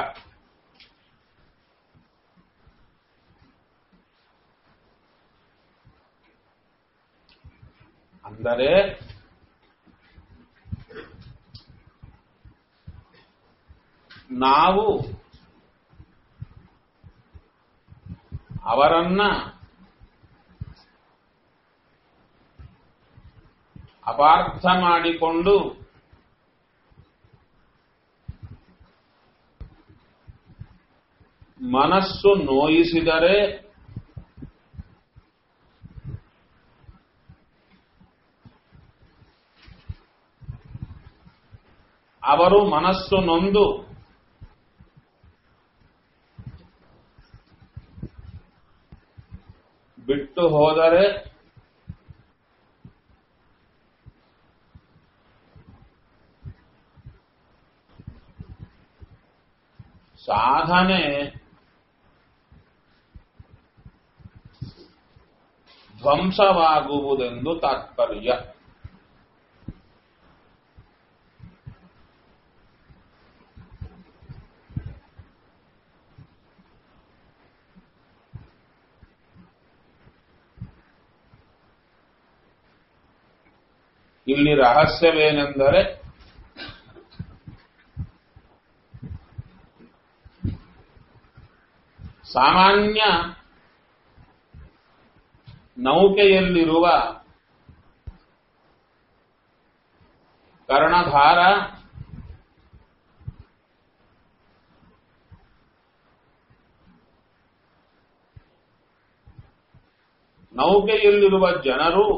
ಅಂದರೆ ನಾವು ಅವರನ್ನ ಅಪಾರ್ಥ ಮಾಡಿಕೊಂಡು ಮನಸ್ಸು ನೋಯಿಸಿದರೆ ಅವರು ಮನಸ್ಸು ನೊಂದು ಬಿಟ್ಟು ಹೋದರೆ ಸಾಧನೆ ಧ್ವಂಸವಾಗುವುದೆಂದು ತಾತ್ಪರ್ಯ ಇಲ್ಲಿ ರಹಸ್ಯವೇನೆಂದರೆ ಸಾಮಾನ್ಯ ನೌಕೆಯಲ್ಲಿರುವ ಕರ್ಣಧಾರ ನೌಕೆಯಲ್ಲಿರುವ ಜನರು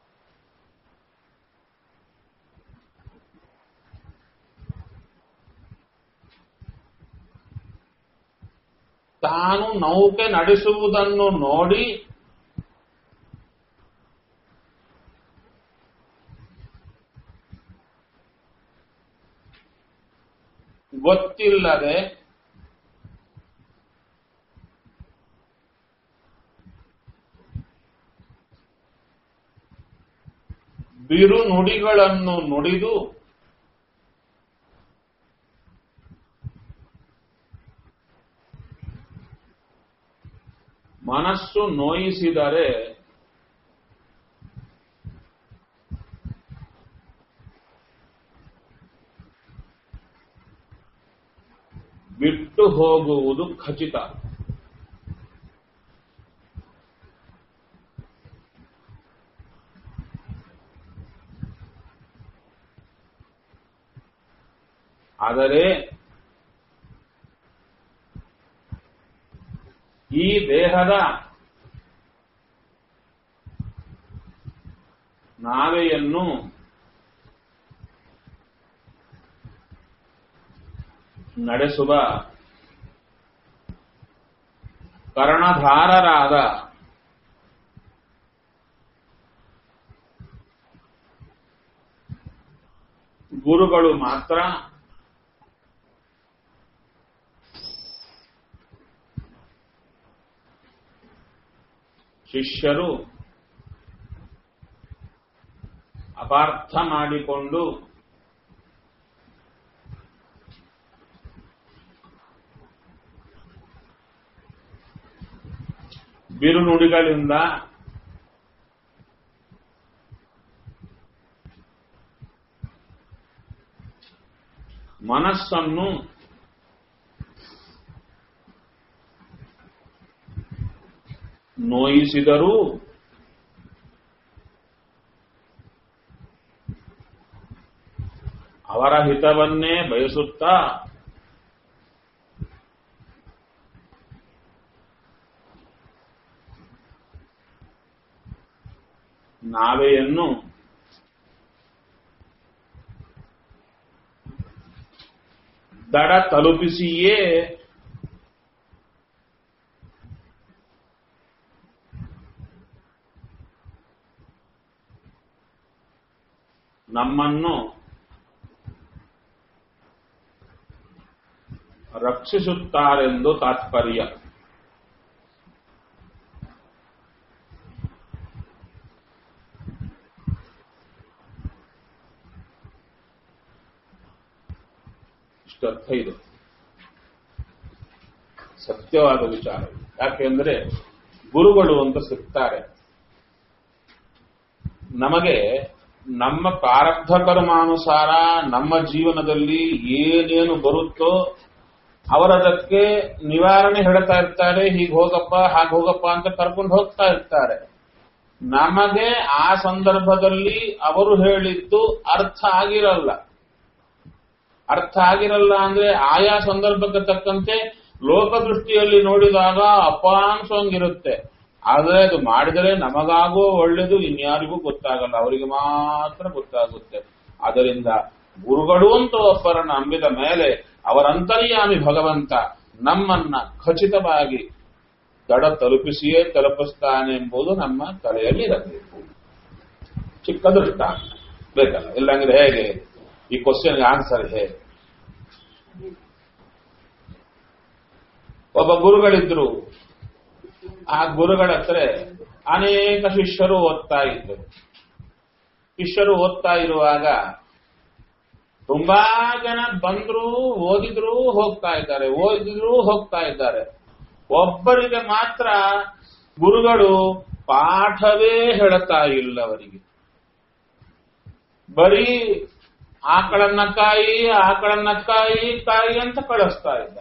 ತಾನು ನೌಕೆ ನಡೆಸುವುದನ್ನು ನೋಡಿ ಗೊತ್ತಿಲ್ಲದೆ ಬಿರು ನುಡಿಗಳನ್ನು ನುಡಿದು ಮನಸ್ಸು ನೋಯಿಸಿದರೆ ಬಿಟ್ಟು ಹೋಗುವುದು ಖಚಿತ ಆದರೆ ಈ ದೇಹದ ನಾವೆಯನ್ನು ನಡೆಸುವ ಕರ್ಣಧಾರರಾದ ಗುರುಗಳು ಮಾತ್ರ ಶಿಷ್ಯರು ಅಪಾರ್ಥ ಮಾಡಿಕೊಂಡು ಬಿರುನುಡಿಗಳಿಂದ ಮನಸ್ಸನ್ನು ನೋಯಿಸಿದರೂ ಅವರ ಹಿತವನ್ನೇ ಬಯಸುತ್ತಾ ನಾವೆಯನ್ನು ದಡ ತಲುಪಿಸಿಯೇ ನಮ್ಮನ್ನು ರಕ್ಷಿಸುತ್ತಾರೆಂದು ತಾತ್ಪರ್ಯ ಇಷ್ಟರ್ಥ ಇದು ಸತ್ಯವಾದ ವಿಚಾರ ಯಾಕೆಂದ್ರೆ ಗುರುಗಳು ಅಂತ ಸಿಗ್ತಾರೆ ನಮಗೆ ನಮ್ಮ ಪ್ರಾರಬ್ಧ ಕರ್ಮಾನುಸಾರ ನಮ್ಮ ಜೀವನದಲ್ಲಿ ಏನೇನು ಬರುತ್ತೋ ಅವರದಕ್ಕೆ ನಿವಾರಣೆ ಹೇಳ್ತಾ ಇರ್ತಾರೆ ಹೀಗೆ ಹೋಗಪ್ಪ ಹಾಗೆ ಹೋಗಪ್ಪ ಅಂತ ಕರ್ಕೊಂಡು ಹೋಗ್ತಾ ಇರ್ತಾರೆ ನಮಗೆ ಆ ಸಂದರ್ಭದಲ್ಲಿ ಅವರು ಹೇಳಿದ್ದು ಅರ್ಥ ಆಗಿರಲ್ಲ ಅರ್ಥ ಆಗಿರಲ್ಲ ಅಂದ್ರೆ ಆಯಾ ಸಂದರ್ಭಕ್ಕೆ ತಕ್ಕಂತೆ ಲೋಕದೃಷ್ಟಿಯಲ್ಲಿ ನೋಡಿದಾಗ ಅಪ್ಪ ಅನ್ಸೋಂಗಿರುತ್ತೆ ಆದ್ರೆ ಅದು ಮಾಡಿದರೆ ನಮಗಾಗೋ ಒಳ್ಳೇದು ಇನ್ಯಾರಿಗೂ ಗೊತ್ತಾಗಲ್ಲ ಅವರಿಗೆ ಮಾತ್ರ ಗೊತ್ತಾಗುತ್ತೆ ಅದರಿಂದ ಗುರುಗಳು ಅಂತ ಒಬ್ಬರನ್ನ ನಂಬಿದ ಮೇಲೆ ಅವರಂತರ್ಯಾಮಿ ಭಗವಂತ ನಮ್ಮನ್ನ ಖಚಿತವಾಗಿ ದಡ ತಲುಪಿಸಿಯೇ ತಲುಪಿಸ್ತಾನೆ ಎಂಬುದು ನಮ್ಮ ತಲೆಯಲ್ಲಿ ಇರಬೇಕು ಚಿಕ್ಕ ದೃಷ್ಟಾಂತ ಬೇಕಲ್ಲ ಇಲ್ಲಂದ್ರೆ ಹೇಗೆ ಈ ಕ್ವಶನ್ಗೆ ಆನ್ಸರ್ ಹೇಗೆ ಒಬ್ಬ ಗುರುಗಳಿದ್ರು ಆ ಗುರುಗಳ ಹತ್ರ ಅನೇಕ ಶಿಷ್ಯರು ಓದ್ತಾ ಇದ್ದರು ಶಿಷ್ಯರು ಓದ್ತಾ ಇರುವಾಗ ತುಂಬಾ ಜನ ಬಂದ್ರು ಓದಿದ್ರು ಹೋಗ್ತಾ ಇದ್ದಾರೆ ಓದಿದ್ರು ಹೋಗ್ತಾ ಇದ್ದಾರೆ ಒಬ್ಬರಿಗೆ ಮಾತ್ರ ಗುರುಗಳು ಪಾಠವೇ ಹೇಳ್ತಾ ಇಲ್ಲ ಅವರಿಗೆ ಬರೀ ಆಕಳನ್ನ ಕಾಯಿ ಆಕಳನ್ನ ಕಾಯಿ ಕಾಯಿ ಅಂತ ಕಳಿಸ್ತಾ ಇದ್ದ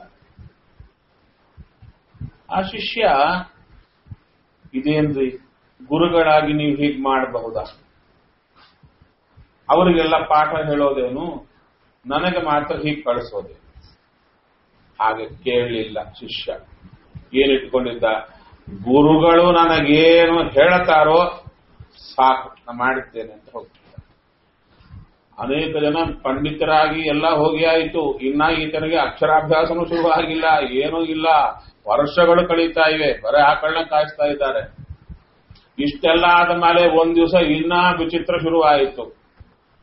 ಆ ಶಿಷ್ಯ ಇದೇನ್ರಿ ಗುರುಗಳಾಗಿ ನೀವು ಹೀಗ್ ಮಾಡಬಹುದಾ ಅವರಿಗೆಲ್ಲ ಪಾಠ ಹೇಳೋದೇನು ನನಗೆ ಮಾತ್ರ ಹೀಗೆ ಕಳಿಸೋದೆ ಹಾಗೆ ಕೇಳಲಿಲ್ಲ ಶಿಷ್ಯ ಏನಿಟ್ಕೊಂಡಿದ್ದ ಗುರುಗಳು ನನಗೇನು ಹೇಳ್ತಾರೋ ಸಾಕು ನಾ ಮಾಡಿದ್ದೇನೆ ಅಂತ ಹೋಗ್ತಿದ್ದ ಅನೇಕ ಜನ ಪಂಡಿತರಾಗಿ ಎಲ್ಲ ಹೋಗಿ ಆಯಿತು ಇನ್ನ ಈತನಿಗೆ ಅಕ್ಷರಾಭ್ಯಾಸನೂ ಶುರು ಆಗಿಲ್ಲ ಏನೂ ಇಲ್ಲ ವರ್ಷಗಳು ಕಳೀತಾ ಇವೆ ಬರೀ ಆಕಳನ್ನ ಕಾಯಿಸ್ತಾ ಇದ್ದಾರೆ ಇಷ್ಟೆಲ್ಲ ಆದ ಮೇಲೆ ಒಂದ್ ದಿವಸ ಇನ್ನ ವಿಚಿತ್ರ ಶುರು ಆಯಿತು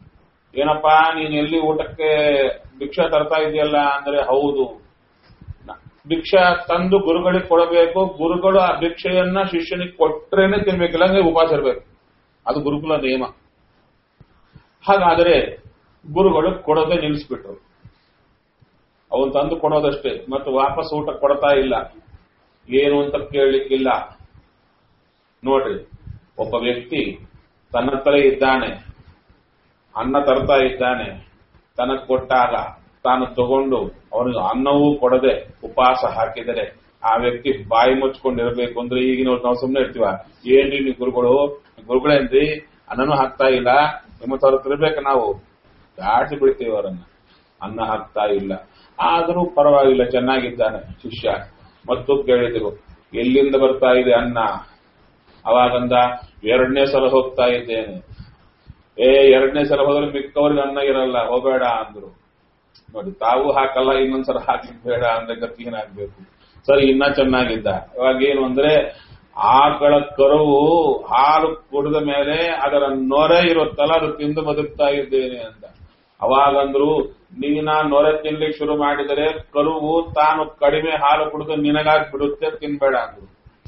ಏನಪ್ಪಾ ನೀನ್ ಎಲ್ಲಿ ಊಟಕ್ಕೆ ಭಿಕ್ಷಾ ತರ್ತಾ ಇದೆಯಲ್ಲ ಅಂದ್ರೆ ಹೌದು ನ- ಭಿಕ್ಷಾ ತಂದು ಗುರುಗಳಿಗೆ ಕೊಡಬೇಕು ಗುರುಗಳು ಆ ಭಿಕ್ಷೆಯನ್ನ ಶಿಷ್ಯನಿಗೆ ಕೊಟ್ರೇನೆ ತಿನ್ಬೇಕಿಲ್ಲ ಅಂದ್ರೆ ಉಪವಾಸ ಇರಬೇಕು ಅದು ಗುರುಕುಲ ನಿಯಮ ಹಾಗಾದರೆ ಗುರುಗಳು ಕೊಡೋದೇ ನಿಲ್ಲಿಸ್ಬಿಟ್ರು ಅವನ್ ತಂದು ಕೊಡೋದಷ್ಟೇ ಮತ್ತು ವಾಪಸ್ ಊಟ ಕೊಡ್ತಾ ಇಲ್ಲ ಏನು ಅಂತ ಕೇಳಲಿಕ್ಕಿಲ್ಲ ನೋಡ್ರಿ ಒಬ್ಬ ವ್ಯಕ್ತಿ ತನ್ನ ಹತ್ರ ಇದ್ದಾನೆ ಅನ್ನ ತರ್ತಾ ಇದ್ದಾನೆ ತನಗ್ ಕೊಟ್ಟಾಗ ತಾನು ತಗೊಂಡು ಅವನಿಗೆ ಅನ್ನವೂ ಕೊಡದೆ ಉಪವಾಸ ಹಾಕಿದರೆ ಆ ವ್ಯಕ್ತಿ ಬಾಯಿ ಮುಚ್ಕೊಂಡಿರ್ಬೇಕು ಅಂದ್ರೆ ಈಗಿನ ನಾವು ಸುಮ್ಮನೆ ಇರ್ತೀವ ಏನ್ರಿ ನೀವು ಗುರುಗಳು ಗುರುಗಳೇನ್ರಿ ಅನ್ನನೂ ಹಾಕ್ತಾ ಇಲ್ಲ ನಿಮ್ಮ ತರ ತಿರ್ಬೇಕು ನಾವು ದಾಟಿ ಬಿಡ್ತೀವಿ ಅವರನ್ನ ಅನ್ನ ಹಾಕ್ತಾ ಇಲ್ಲ ಆದರೂ ಪರವಾಗಿಲ್ಲ ಚೆನ್ನಾಗಿದ್ದಾನೆ ಶಿಷ್ಯ ಮತ್ತು ಕೇಳಿದ್ರು ಎಲ್ಲಿಂದ ಬರ್ತಾ ಇದೆ ಅನ್ನ ಅವಾಗಂದ ಎರಡನೇ ಸಲ ಹೋಗ್ತಾ ಇದ್ದೇನೆ ಏ ಎರಡನೇ ಸಲ ಹೋದ್ರೆ ಮಿಕ್ಕವ್ರಿಗೆ ಅನ್ನ ಇರಲ್ಲ ಹೋಗಬೇಡ ಅಂದ್ರು ನೋಡಿ ತಾವು ಹಾಕಲ್ಲ ಇನ್ನೊಂದ್ಸಲ ಹಾಕ್ಲಿಕ್ಕೆ ಬೇಡ ಅಂದ್ರೆ ಗತಿ ಏನಾಗ್ಬೇಕು ಸರಿ ಇನ್ನ ಚೆನ್ನಾಗಿದ್ದ ಇವಾಗ ಏನು ಅಂದ್ರೆ ಆಕಳ ಕರುವು ಹಾಲು ಕುಡಿದ ಮೇಲೆ ಅದರ ನೊರೆ ಇರುತ್ತಲ್ಲ ಅದು ತಿಂದು ಬದುಕ್ತಾ ಇದ್ದೇನೆ ಅಂತ ಅವಾಗಂದ್ರು ನೀನ ನೊರೆ ತಿನ್ಲಿಕ್ಕೆ ಶುರು ಮಾಡಿದರೆ ಕರುವು ತಾನು ಕಡಿಮೆ ಹಾಲು ಕುಡಿದು ನಿನಗಾಗಿ ಬಿಡುತ್ತೆ ತಿನ್ಬೇಡ ಅಂದ್ರು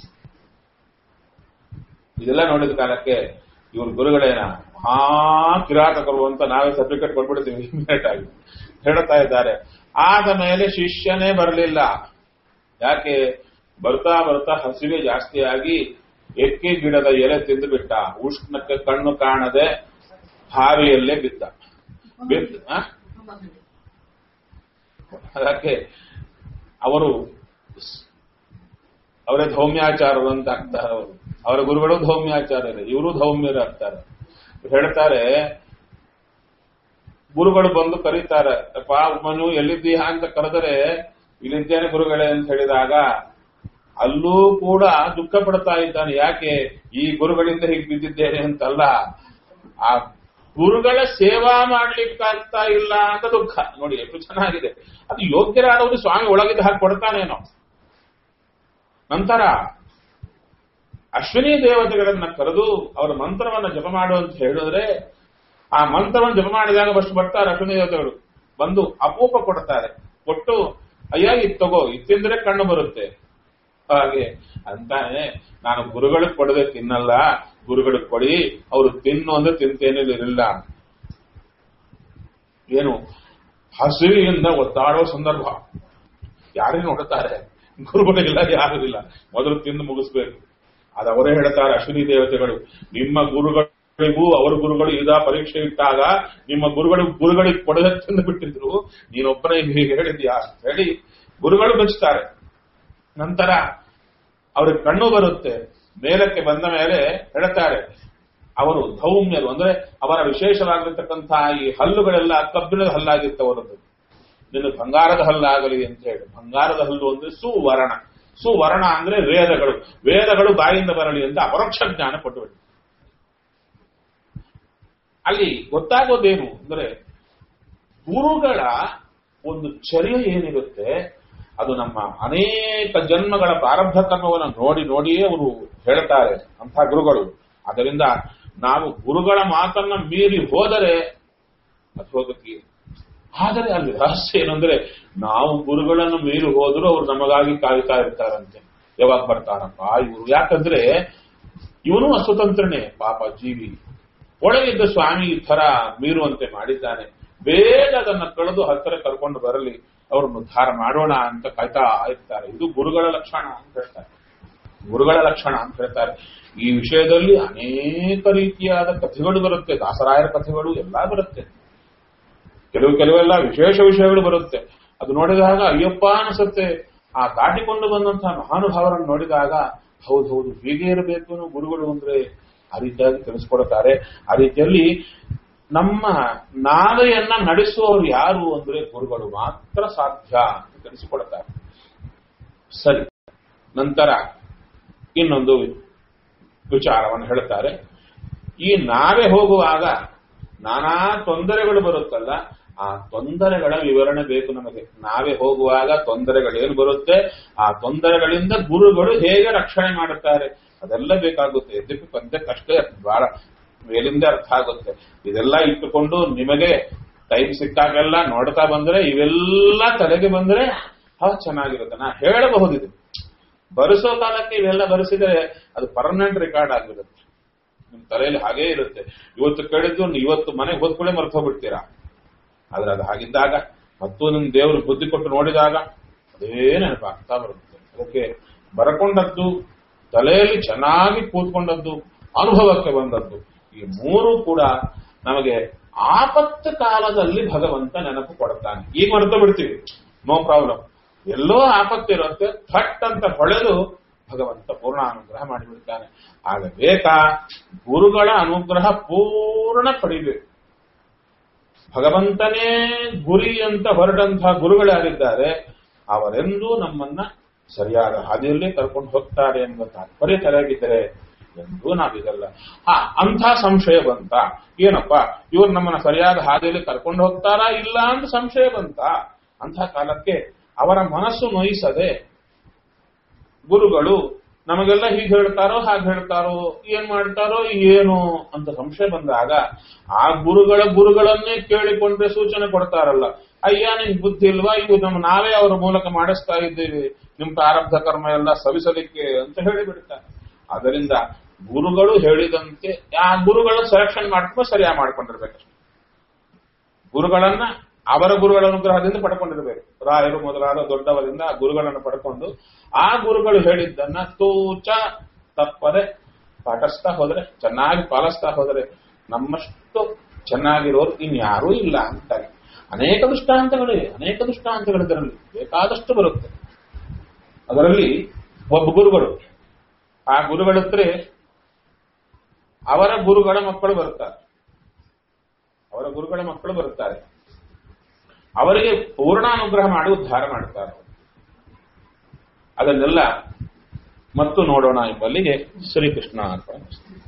ಇದೆಲ್ಲ ನೋಡಿದ ಕಾಲಕ್ಕೆ ಇವ್ರ ಗುರುಗಳೇನ ಹಾ ಕಿರಾತಕರು ಅಂತ ನಾವೇ ಸರ್ಟಿಫಿಕೇಟ್ ಕೊಟ್ಬಿಡ್ತೀವಿ ಇಮಿಡಿಯೇಟ್ ಆಗಿ ಹೇಳ್ತಾ ಇದ್ದಾರೆ ಆದ ಮೇಲೆ ಶಿಷ್ಯನೇ ಬರಲಿಲ್ಲ ಯಾಕೆ ಬರ್ತಾ ಬರ್ತಾ ಹಸಿವೆ ಜಾಸ್ತಿ ಆಗಿ ಎಕ್ಕೆ ಗಿಡದ ಎಲೆ ತಿಂದು ಬಿಟ್ಟ ಉಷ್ಣಕ್ಕೆ ಕಣ್ಣು ಕಾಣದೆ ಹಾವಿಯಲ್ಲೇ ಬಿದ್ದ ಬಿದ್ದ ಆ? ಅದಕ್ಕೆ ಅವರು ಅವರೇ ಧೌಮ್ಯಾಚಾರರು ಅಂತ ಆಗ್ತಾರೆ ಅವರು ಅವರ ಗುರುಗಳು ಧೌಮ್ಯಾಚಾರ್ಯರೇ ಇವರು ಧೌಮ್ಯರಾಗ್ತಾರೆ ಹೇಳ್ತಾರೆ ಗುರುಗಳು ಬಂದು ಕರೀತಾರೆ ಅಪ್ಪ ಮನು ಎಲ್ಲಿದ್ದೀಯಾ ಅಂತ ಕರೆದರೆ ಇಲ್ಲಿದ್ದೇನೆ ಗುರುಗಳೇ ಅಂತ ಹೇಳಿದಾಗ ಅಲ್ಲೂ ಕೂಡ ದುಃಖ ಪಡ್ತಾ ಇದ್ದಾನೆ ಯಾಕೆ ಈ ಗುರುಗಳಿಂದ ಹೀಗೆ ಬಿದ್ದಿದ್ದೇನೆ ಅಂತಲ್ಲ ಆ ಗುರುಗಳ ಸೇವಾ ಮಾಡ್ಲಿಕ್ಕಾಗ್ತಾ ಇಲ್ಲ ಅಂತ ದುಃಖ ನೋಡಿ ಎಷ್ಟು ಚೆನ್ನಾಗಿದೆ ಅದು ಯೋಗ್ಯರಾದವರು ಸ್ವಾಮಿ ಒಳಗಿದ್ದ ಹಾಕಿ ಕೊಡ್ತಾನೇನೋ ನಂತರ ಅಶ್ವಿನಿ ದೇವತೆಗಳನ್ನ ಕರೆದು ಅವರ ಮಂತ್ರವನ್ನ ಜಪ ಮಾಡು ಅಂತ ಹೇಳಿದ್ರೆ ಆ ಮಂತ್ರವನ್ನು ಜಪ ಮಾಡಿದಾಗ ಬಷ್ಟು ಬರ್ತಾರೆ ಅಶ್ವಿನಿ ದೇವತೆಗಳು ಬಂದು ಅಪೂಪ ಕೊಡ್ತಾರೆ ಕೊಟ್ಟು ಅಯ್ಯ ಇದು ತಗೋ ಇದು ತಿಂದ್ರೆ ಕಣ್ಣು ಬರುತ್ತೆ ಹಾಗೆ ಅಂತಾನೆ ನಾನು ಗುರುಗಳಿಗೆ ಕೊಡದೆ ತಿನ್ನಲ್ಲ ಗುರುಗಳಿಗೆ ಕೊಡಿ ಅವರು ತಿನ್ನು ಅಂದ್ರೆ ತಿಂತೇನಿಲ್ಲ ಏನು ಹಸಿವಿನಿಂದ ಒತ್ತಾಡೋ ಸಂದರ್ಭ ಯಾರೇ ನೋಡುತ್ತಾರೆ ಗುರುಗಳಿಲ್ಲ ಯಾರು ಇಲ್ಲ ಮೊದಲು ತಿಂದು ಮುಗಿಸ್ಬೇಕು ಅದು ಅವರೇ ಹೇಳ್ತಾರೆ ಅಶ್ವಿನಿ ದೇವತೆಗಳು ನಿಮ್ಮ ಗುರುಗಳಿಗೂ ಅವರ ಗುರುಗಳು ಇದ ಪರೀಕ್ಷೆ ಇಟ್ಟಾಗ ನಿಮ್ಮ ಗುರುಗಳು ಗುರುಗಳಿಗೆ ಕೊಡದೆ ತಿಂದು ಬಿಟ್ಟಿದ್ರು ನೀನೊಬ್ಬನೇ ಹೀಗೆ ಹೇಳಿದ್ಯಾ ಅಂತ ಹೇಳಿ ಗುರುಗಳು ಬೆಚ್ತಾರೆ ನಂತರ ಅವ್ರಿಗೆ ಕಣ್ಣು ಬರುತ್ತೆ ಮೇಲಕ್ಕೆ ಬಂದ ಮೇಲೆ ಹೇಳ್ತಾರೆ ಅವರು ಧೌಮ್ಯರು ಅಂದ್ರೆ ಅವರ ವಿಶೇಷವಾಗಿರ್ತಕ್ಕಂತಹ ಈ ಹಲ್ಲುಗಳೆಲ್ಲ ಕಬ್ಬಿಣದ ಹಲ್ಲಾಗಿರ್ತವರದ್ದು ನಿನ್ನ ಬಂಗಾರದ ಹಲ್ಲಾಗಲಿ ಅಂತ ಹೇಳಿ ಬಂಗಾರದ ಹಲ್ಲು ಅಂದ್ರೆ ಸುವರ್ಣ ಸುವರ್ಣ ಅಂದ್ರೆ ವೇದಗಳು ವೇದಗಳು ಬಾಯಿಂದ ಬರಲಿ ಅಂತ ಅಪರೋಕ್ಷ ಜ್ಞಾನ ಕೊಟ್ಟುಬಿಟ್ಟು ಅಲ್ಲಿ ಗೊತ್ತಾಗೋದೇನು ಅಂದ್ರೆ ಗುರುಗಳ ಒಂದು ಚರ್ಯ ಏನಿರುತ್ತೆ ಅದು ನಮ್ಮ ಅನೇಕ ಜನ್ಮಗಳ ಪ್ರಾರಬ್ಧ ಕರ್ಮವನ್ನು ನೋಡಿ ನೋಡಿಯೇ ಅವರು ಹೇಳ್ತಾರೆ ಅಂಥ ಗುರುಗಳು ಅದರಿಂದ ನಾವು ಗುರುಗಳ ಮಾತನ್ನ ಮೀರಿ ಹೋದರೆ ಅಧೋಗತಿ ಆದರೆ ಅಲ್ಲಿ ರಹಸ್ಯ ಏನಂದ್ರೆ ನಾವು ಗುರುಗಳನ್ನು ಮೀರಿ ಹೋದರೂ ಅವ್ರು ನಮಗಾಗಿ ಕಾಯ್ತಾ ಇರ್ತಾರಂತೆ ಯಾವಾಗ ಬರ್ತಾರಪ್ಪ ಇವರು ಯಾಕಂದ್ರೆ ಇವನು ಅಸ್ವತಂತ್ರನೇ ಪಾಪ ಜೀವಿ ಒಳಗಿದ್ದ ಸ್ವಾಮಿ ಈ ತರ ಮೀರುವಂತೆ ಮಾಡಿದ್ದಾನೆ ಬೇಗ ಅದನ್ನ ಕಳೆದು ಹತ್ತಿರ ಕರ್ಕೊಂಡು ಬರಲಿ ಅವ್ರನ್ನು ಉದ್ಧಾರ ಮಾಡೋಣ ಅಂತ ಕಾಯ್ತಾ ಇರ್ತಾರೆ ಇದು ಗುರುಗಳ ಲಕ್ಷಣ ಅಂತ ಹೇಳ್ತಾರೆ ಗುರುಗಳ ಲಕ್ಷಣ ಅಂತ ಹೇಳ್ತಾರೆ ಈ ವಿಷಯದಲ್ಲಿ ಅನೇಕ ರೀತಿಯಾದ ಕಥೆಗಳು ಬರುತ್ತೆ ದಾಸರಾಯರ ಕಥೆಗಳು ಎಲ್ಲ ಬರುತ್ತೆ ಕೆಲವು ಕೆಲವೆಲ್ಲ ವಿಶೇಷ ವಿಷಯಗಳು ಬರುತ್ತೆ ಅದು ನೋಡಿದಾಗ ಅಯ್ಯಪ್ಪ ಅನಿಸುತ್ತೆ ಆ ದಾಟಿಕೊಂಡು ಬಂದಂತಹ ಮಹಾನುಭಾವರನ್ನು ನೋಡಿದಾಗ ಹೌದು ಹೌದು ಹೀಗೆ ಇರಬೇಕು ಅನ್ನೋ ಗುರುಗಳು ಅಂದ್ರೆ ಆ ರೀತಿಯಾಗಿ ತಿಳಿಸ್ಕೊಡುತ್ತಾರೆ ಆ ರೀತಿಯಲ್ಲಿ ನಮ್ಮ ನಾವೆಯನ್ನ ನಡೆಸುವವರು ಯಾರು ಅಂದ್ರೆ ಗುರುಗಳು ಮಾತ್ರ ಸಾಧ್ಯ ಅಂತ ತಿಳಿಸಿಕೊಡುತ್ತಾರೆ ಸರಿ ನಂತರ ಇನ್ನೊಂದು ವಿಚಾರವನ್ನು ಹೇಳ್ತಾರೆ ಈ ನಾವೇ ಹೋಗುವಾಗ ನಾನಾ ತೊಂದರೆಗಳು ಬರುತ್ತಲ್ಲ ಆ ತೊಂದರೆಗಳ ವಿವರಣೆ ಬೇಕು ನಮಗೆ ನಾವೇ ಹೋಗುವಾಗ ತೊಂದರೆಗಳೇನು ಬರುತ್ತೆ ಆ ತೊಂದರೆಗಳಿಂದ ಗುರುಗಳು ಹೇಗೆ ರಕ್ಷಣೆ ಮಾಡುತ್ತಾರೆ ಅದೆಲ್ಲ ಬೇಕಾಗುತ್ತೆ ಯದ್ಯಪಿ ಪದ್ಯ ಕಷ್ಟ ಬಹಳ ಮೇಲಿಂದ ಅರ್ಥ ಆಗುತ್ತೆ ಇದೆಲ್ಲ ಇಟ್ಟುಕೊಂಡು ನಿಮಗೆ ಟೈಮ್ ಸಿಕ್ಕಾಗೆಲ್ಲ ನೋಡ್ತಾ ಬಂದ್ರೆ ಇವೆಲ್ಲ ತಲೆಗೆ ಬಂದ್ರೆ ಹಾ ಚೆನ್ನಾಗಿರುತ್ತೆ ನಾ ಹೇಳಬಹುದಿದೆ ಬರೆಸೋ ಕಾಲಕ್ಕೆ ಇವೆಲ್ಲ ಬರೆಸಿದರೆ ಅದು ಪರ್ಮನೆಂಟ್ ರೆಕಾರ್ಡ್ ಆಗಿರುತ್ತೆ ನಿಮ್ ತಲೆಯಲ್ಲಿ ಹಾಗೇ ಇರುತ್ತೆ ಇವತ್ತು ಕೇಳಿದ್ದು ಇವತ್ತು ಮನೆಗೆ ಹೋದ್ಕೊಳ್ಳೆ ಮರ್ತು ಹೋಗ್ಬಿಡ್ತೀರಾ ಆದ್ರೆ ಅದು ಹಾಗಿದ್ದಾಗ ಮತ್ತು ನಿಮ್ ದೇವರು ಬುದ್ಧಿ ಕೊಟ್ಟು ನೋಡಿದಾಗ ಅದೇ ನೆನಪಾಗ್ತಾ ಬರುತ್ತೆ ಅದಕ್ಕೆ ಬರಕೊಂಡದ್ದು ತಲೆಯಲ್ಲಿ ಚೆನ್ನಾಗಿ ಕೂತ್ಕೊಂಡದ್ದು ಅನುಭವಕ್ಕೆ ಬಂದದ್ದು ಈ ಮೂರು ಕೂಡ ನಮಗೆ ಆಪತ್ತು ಕಾಲದಲ್ಲಿ ಭಗವಂತ ನೆನಪು ಕೊಡ್ತಾನೆ ಈಗ ಮರೆತು ಬಿಡ್ತೀವಿ ನೋ ಪ್ರಾಬ್ಲಮ್ ಎಲ್ಲೋ ಆಪತ್ತಿರುತ್ತೆ ಥಟ್ ಅಂತ ಹೊಳೆದು ಭಗವಂತ ಪೂರ್ಣ ಅನುಗ್ರಹ ಮಾಡಿಬಿಡ್ತಾನೆ ಆಗ ಬೇಕಾ ಗುರುಗಳ ಅನುಗ್ರಹ ಪೂರ್ಣ ಪಡಿಬೇಕು ಭಗವಂತನೇ ಗುರಿ ಅಂತ ಹೊರಟಂತಹ ಗುರುಗಳಾಗಿದ್ದಾರೆ ಅವರೆಂದೂ ನಮ್ಮನ್ನ ಸರಿಯಾದ ಹಾದಿಯಲ್ಲಿ ಕರ್ಕೊಂಡು ಹೋಗ್ತಾರೆ ಎಂಬ ತಾತ್ಪರ್ಯ ತಲೆಯಾಗಿದ್ದರೆ ಎಂದೂ ನಾವಿದಲ್ಲ ಹಾ ಅಂಥ ಸಂಶಯ ಬಂತ ಏನಪ್ಪ ಇವ್ರು ನಮ್ಮನ್ನ ಸರಿಯಾದ ಹಾದಿಯಲ್ಲಿ ಕರ್ಕೊಂಡು ಹೋಗ್ತಾರಾ ಇಲ್ಲ ಅಂತ ಸಂಶಯ ಬಂತ ಅಂಥ ಕಾಲಕ್ಕೆ ಅವರ ಮನಸ್ಸು ನೋಯಿಸದೆ ಗುರುಗಳು ನಮಗೆಲ್ಲ ಹೀಗೆ ಹೇಳ್ತಾರೋ ಹಾಗೆ ಹೇಳ್ತಾರೋ ಏನ್ ಮಾಡ್ತಾರೋ ಏನು ಅಂತ ಸಂಶಯ ಬಂದಾಗ ಆ ಗುರುಗಳ ಗುರುಗಳನ್ನೇ ಕೇಳಿಕೊಂಡ್ರೆ ಸೂಚನೆ ಕೊಡ್ತಾರಲ್ಲ ಅಯ್ಯ ನಿನ್ ಬುದ್ಧಿ ಇಲ್ವಾ ಇವು ನಮ್ಮ ನಾವೇ ಅವರ ಮೂಲಕ ಮಾಡಿಸ್ತಾ ಇದ್ದೀವಿ ನಿಮ್ ಪ್ರಾರಬ್ಧ ಕರ್ಮ ಎಲ್ಲ ಸವಿಸಲಿಕ್ಕೆ ಅಂತ ಹೇಳಿಬಿಡ್ತಾರೆ ಅದರಿಂದ ಗುರುಗಳು ಹೇಳಿದಂತೆ ಆ ಗುರುಗಳ ಸೆಲೆಕ್ಷನ್ ಮಾಡ್ಕೊಂಡು ಸರಿಯಾಗಿ ಮಾಡ್ಕೊಂಡಿರ್ಬೇಕಷ್ಟೆ ಗುರುಗಳನ್ನ ಅವರ ಗುರುಗಳ ಅನುಗ್ರಹದಿಂದ ಪಡ್ಕೊಂಡಿರ್ಬೇಕು ರಾಯರು ಮೊದಲಾದ ದೊಡ್ಡವರಿಂದ ಆ ಗುರುಗಳನ್ನು ಪಡ್ಕೊಂಡು ಆ ಗುರುಗಳು ಹೇಳಿದ್ದನ್ನ ತೂಚ ತಪ್ಪದೆ ಪಾಠಿಸ್ತಾ ಹೋದ್ರೆ ಚೆನ್ನಾಗಿ ಪಾಲಿಸ್ತಾ ಹೋದ್ರೆ ನಮ್ಮಷ್ಟು ಚೆನ್ನಾಗಿರೋರು ಇನ್ಯಾರೂ ಇಲ್ಲ ಅಂತಾರೆ ಅನೇಕ ದೃಷ್ಟಾಂತಗಳಿವೆ ಅನೇಕ ದೃಷ್ಟಾಂತಗಳು ಇದರಲ್ಲಿ ಬೇಕಾದಷ್ಟು ಬರುತ್ತೆ ಅದರಲ್ಲಿ ಒಬ್ಬ ಗುರುಗಳು ಆ ಗುರುಗಳ ಹತ್ರ ಅವರ ಗುರುಗಳ ಮಕ್ಕಳು ಬರುತ್ತಾರೆ ಅವರ ಗುರುಗಳ ಮಕ್ಕಳು ಬರುತ್ತಾರೆ ಅವರಿಗೆ ಪೂರ್ಣಾನುಗ್ರಹ ಮಾಡಿ ಉದ್ಧಾರ ಮಾಡುತ್ತಾರೆ ಅದನ್ನೆಲ್ಲ ಮತ್ತು ನೋಡೋಣ ಎಂಬಲ್ಲಿಗೆ ಶ್ರೀಕೃಷ್ಣ ಅರ್ಪಣೆ